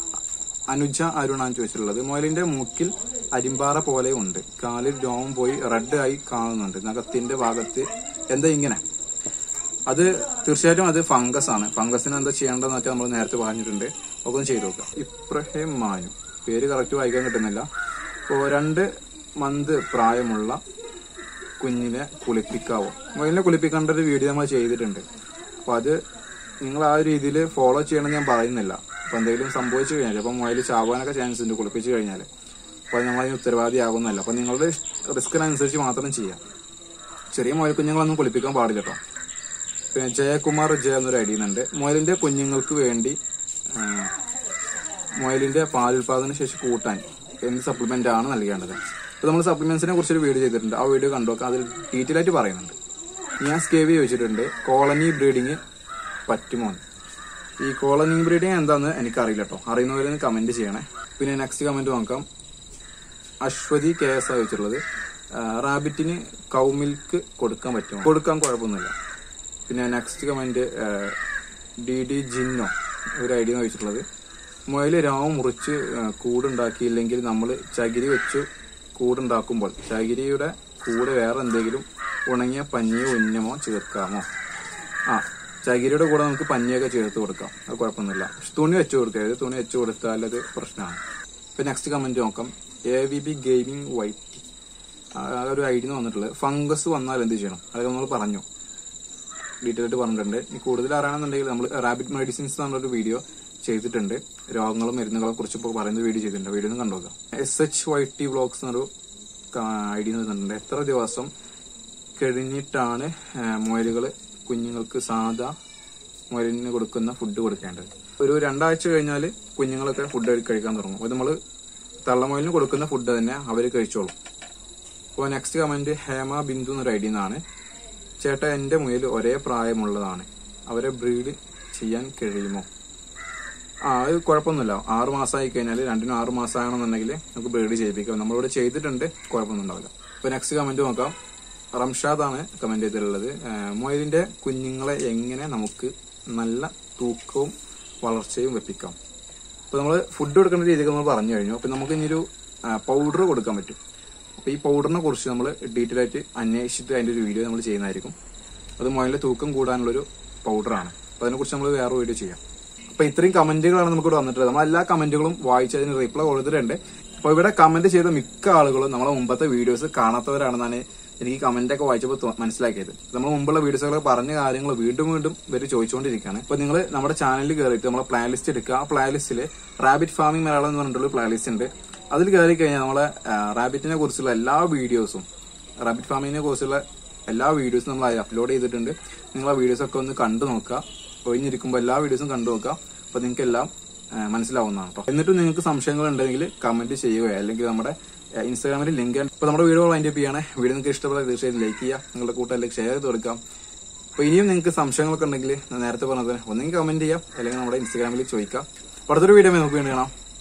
അനുജ അരുണാണ് ചോദിച്ചിട്ടുള്ളത് മുയലിന്റെ മൂക്കിൽ അരിമ്പാറ പോലെ ഉണ്ട് കാലിൽ രോമം പോയി റെഡ് ആയി കാണുന്നുണ്ട് നഖത്തിന്റെ ഭാഗത്ത് എന്താ ഇങ്ങനെ അത് തീർച്ചയായിട്ടും അത് ഫംഗസ് ആണ് ഫംഗസിന് എന്താ ചെയ്യേണ്ടതെന്ന് വെച്ചാൽ നമ്മൾ നേരത്തെ പറഞ്ഞിട്ടുണ്ട് ഒക്കെ ഒന്ന് ചെയ്തു നോക്കാം ഇബ്രഹിം മാനു പേര് കറക്റ്റ് വായിക്കാൻ കിട്ടുന്നില്ല ഇപ്പോ രണ്ട് മന്ത് പ്രായമുള്ള കുഞ്ഞിനെ കുളിപ്പിക്കാവോ മുയലിനെ കുളിപ്പിക്കേണ്ട ഒരു വീഡിയോ നമ്മൾ ചെയ്തിട്ടുണ്ട് അപ്പൊ അത് നിങ്ങൾ ആ ഒരു രീതിയിൽ ഫോളോ ചെയ്യണമെന്ന് ഞാൻ പറയുന്നില്ല അപ്പൊ എന്തെങ്കിലും സംഭവിച്ചു കഴിഞ്ഞാൽ അപ്പൊ മുയൽ ചാവാനൊക്കെ ചാൻസ് ഉണ്ട് കുളിപ്പിച്ചു കഴിഞ്ഞാൽ അപ്പൊ നമ്മൾ അതിന് ഉത്തരവാദിയാകുന്നല്ല അപ്പൊ നിങ്ങളുടെ റിസ്കിനനുസരിച്ച് മാത്രം ചെയ്യാം ചെറിയ മുയൽ കുഞ്ഞുങ്ങളൊന്നും കുളിപ്പിക്കാൻ പാടില്ല കേട്ടോ പിന്നെ ജയകുമാർ ജയ എന്നൊരു ഐഡിയ ഉണ്ട് മുയലിന്റെ കുഞ്ഞുങ്ങൾക്ക് വേണ്ടി ആ, മുയലിന്റെ പാലുൽപാദന ശേഷി കൂട്ടാൻ എന്ത് സപ്ലിമെന്റ് ആണ് നൽകേണ്ടത് അപ്പൊ നമ്മൾ സപ്ലിമെന്റ്സിനെ കുറിച്ചൊരു വീഡിയോ ചെയ്തിട്ടുണ്ട് ആ വീഡിയോ കണ്ടുനോക്കാം അതിൽ ഡീറ്റെയിൽ ആയിട്ട് പറയുന്നുണ്ട് ഞാൻ സ്കേവി ചോദിച്ചിട്ടുണ്ട് കോളനി ബ്രീഡിങ് പറ്റുമോ എന്ന്. ഈ കോളനി ബ്രീഡിങ് എന്താന്ന് എനിക്കറിയില്ല കേട്ടോ അറിയുന്നവരൊന്ന് കമന്റ് ചെയ്യണേ പിന്നെ നെക്സ്റ്റ് കമന്റ് നോക്കാം അശ്വതി കെ എസ് ആ ചോദിച്ചിട്ടുള്ളത് ആ, റാബിറ്റിന് കൗ മിൽക്ക് കൊടുക്കാൻ പറ്റുമോ കൊടുക്കാൻ കുഴപ്പമൊന്നുമില്ല പിന്നെ നെക്സ്റ്റ് കമന്റ് ഡി ഡി ജിന്നോ ഒരു ഐഡിയ ചോദിച്ചിട്ടുള്ളത് മുയല് രാവും മുറിച്ച് ആ, കൂടുണ്ടാക്കിയില്ലെങ്കിൽ നമ്മൾ ചകിരി വെച്ച് കൂടുണ്ടാക്കുമ്പോൾ ചകിരിയുടെ കൂടെ വേറെ എന്തെങ്കിലും ഉണങ്ങിയ പഞ്ഞിയോ ഉന്നമോ ചേർക്കാമോ ആ ചകിരിയുടെ കൂടെ നമുക്ക് പഞ്ഞിയൊക്കെ ചേർത്ത് കൊടുക്കാം അത് കുഴപ്പമൊന്നുമില്ല പക്ഷെ തുണി വെച്ച് കൊടുക്കരുത് തുണി വെച്ച് കൊടുത്താൽ അത് പ്രശ്നമാണ് ഇപ്പൊ നെക്സ്റ്റ് കമന്റ് നോക്കാം A V B gaming white ഒരു ഐഡിയ വന്നിട്ടുള്ളത് ഫംഗസ് വന്നാൽ എന്ത് ചെയ്യണം അതൊക്കെ നമ്മൾ പറഞ്ഞു ഡീറ്റെയിൽ ആയിട്ട് പറഞ്ഞിട്ടുണ്ട് ഇനി കൂടുതൽ അറിയണമെന്നുണ്ടെങ്കിൽ നമ്മൾ റാബിറ്റ് മെഡിസിൻസ് എന്നൊരു വീഡിയോ ചെയ്തിട്ടുണ്ട് രോഗങ്ങളും മരുന്നുകളെ കുറിച്ച് ഇപ്പോൾ പറയുന്ന വീഡിയോ ചെയ്തിട്ടുണ്ട് വീഡിയോ ഒന്ന് കണ്ടുനോക്കാം S H Y T vlogs എന്നൊരു ഐ ഡി തന്നിട്ടുണ്ട് എത്ര ദിവസം കഴിഞ്ഞിട്ടാണ് മുയലുകൾ കുഞ്ഞുങ്ങൾക്ക് സാധാ മുയലിന് കൊടുക്കുന്ന ഫുഡ് കൊടുക്കേണ്ടത് ഒരു രണ്ടാഴ്ച കഴിഞ്ഞാൽ കുഞ്ഞുങ്ങളൊക്കെ ഫുഡ് കഴിക്കാൻ തുടങ്ങും അപ്പോൾ നമ്മൾ തള്ളമുയലിന് കൊടുക്കുന്ന ഫുഡ് തന്നെ അവർ കഴിച്ചോളും അപ്പോൾ നെക്സ്റ്റ് കമന്റ് ഹേമ ബിന്ദു എന്നൊരു ഐ നിന്നാണ് ചേട്ടാ എന്റെ മുയൽ ഒരേ പ്രായമുള്ളതാണ് അവരെ ബ്രീഡ് ചെയ്യാൻ കഴിയുമോ ആ അത് കുഴപ്പമൊന്നുമില്ല ആറ് മാസമായി കഴിഞ്ഞാൽ രണ്ടിനും ആറ് മാസമാണെന്നുണ്ടെങ്കിൽ നമുക്ക് ബ്രീഡ് ചെയ്യിപ്പിക്കാം നമ്മളിവിടെ ചെയ്തിട്ടുണ്ട് കുഴപ്പമൊന്നും ഉണ്ടാവില്ല ഇപ്പൊ നെക്സ്റ്റ് കമന്റ് നോക്കാം റംഷാദാണ് കമന്റ് ചെയ്തിട്ടുള്ളത് ഏഹ് മുയലിന്റെ കുഞ്ഞുങ്ങളെ എങ്ങനെ നമുക്ക് നല്ല തൂക്കവും വളർച്ചയും വെപ്പിക്കാം അപ്പൊ നമ്മൾ ഫുഡ് കൊടുക്കുന്ന രീതിയൊക്കെ നമ്മൾ പറഞ്ഞു കഴിഞ്ഞു അപ്പൊ നമുക്ക് ഇനിയൊരു പൗഡർ കൊടുക്കാൻ പറ്റും അപ്പൊ ഈ പൗഡറിനെ കുറിച്ച് നമ്മൾ ഡീറ്റെയിൽ ആയിട്ട് അന്വേഷിച്ചിട്ട് അതിന്റെ ഒരു വീഡിയോ നമ്മൾ ചെയ്യുന്നതായിരിക്കും അത് മുയലിന്റെ തൂക്കം കൂടാനുള്ളൊരു പൗഡറാണ് അപ്പൊ അതിനെക്കുറിച്ച് നമ്മൾ വേറെ വീഡിയോ ചെയ്യാം അപ്പൊ ഇത്രയും കമന്റുകളാണ് നമുക്ക് ഇവിടെ വന്നിട്ടുള്ളത് നമ്മൾ എല്ലാ കമന്റുകളും വായിച്ച് അതിന് റിപ്ലൈ കൊടുത്തിട്ടുണ്ട് അപ്പൊ ഇവിടെ കമന്റ് ചെയ്ത മിക്ക ആളുകളും നമ്മളെ മുമ്പത്തെ വീഡിയോസ് കാണാത്തവരാണെന്നാണ് എനിക്ക് കമന്റ് ഒക്കെ വായിച്ചപ്പോൾ തോ- മനസ്സിലാക്കിയത് നമ്മൾ മുമ്പുള്ള വീഡിയോസുകളൊക്കെ പറഞ്ഞ കാര്യങ്ങൾ വീണ്ടും വീണ്ടും ഇവർ ചോദിച്ചുകൊണ്ടിരിക്കുകയാണ് അപ്പൊ നിങ്ങൾ നമ്മുടെ ചാനലിൽ കയറിയിട്ട് നമ്മളെ പ്ലേ ലിസ്റ്റ് എടുക്കുക ആ പ്ലേ ലിസ്റ്റിൽ റാബിറ്റ് ഫാമിംഗ് മലയാളം എന്ന് പറഞ്ഞിട്ടുള്ള പ്ലേ ലിസ്റ്റ് ഉണ്ട് അതിൽ കയറി കഴിഞ്ഞാൽ നമ്മളെ റാബിറ്റിനെ കുറിച്ചുള്ള എല്ലാ വീഡിയോസും റാബിറ്റ് ഫാമിങ്ങിനെ കുറിച്ചുള്ള എല്ലാ വീഡിയോസും നമ്മൾ അപ്ലോഡ് ചെയ്തിട്ടുണ്ട് നിങ്ങൾ ആ വീഡിയോസ് ഒക്കെ ഒന്ന് കണ്ടു നോക്കുക ഒഴിഞ്ഞിരിക്കുമ്പോൾ എല്ലാ വീഡിയോസും കണ്ടു നോക്കുക അപ്പൊ നിങ്ങൾക്ക് എല്ലാം ആ, മനസ്സിലാവുന്നതാണ് കേട്ടോ എന്നിട്ടും നിങ്ങൾക്ക് സംശയങ്ങൾ ഉണ്ടെങ്കിൽ കമന്റ് ചെയ്യുക അല്ലെങ്കിൽ നമ്മുടെ ആ, ഇൻസ്റ്റാഗ്രാമിൽ ലിങ്ക് ഇപ്പൊ നമ്മുടെ വീഡിയോ അതിന്റെ ചെയ്യണേ വീഡിയോ നിങ്ങൾക്ക് ഇഷ്ടപ്പെട്ടാൽ തീർച്ചയായും ലൈക്ക് ചെയ്യുക നിങ്ങളുടെ കൂട്ടുകാരിലേക്ക് ഷെയർ ചെയ്ത് കൊടുക്കാം അപ്പൊ ഇനിയും നിങ്ങൾക്ക് സംശയങ്ങളൊക്കെ ഉണ്ടെങ്കിൽ ഞാൻ നേരത്തെ പറഞ്ഞത് ഒന്നെങ്കിൽ കമന്റ് ചെയ്യാം അല്ലെങ്കിൽ നമ്മുടെ ഇൻസ്റ്റാഗ്രാമിൽ ചോദിക്കാം അപ്പൊ അടുത്തൊരു വീഡിയോ നമുക്ക് വേണ്ടി കാണാം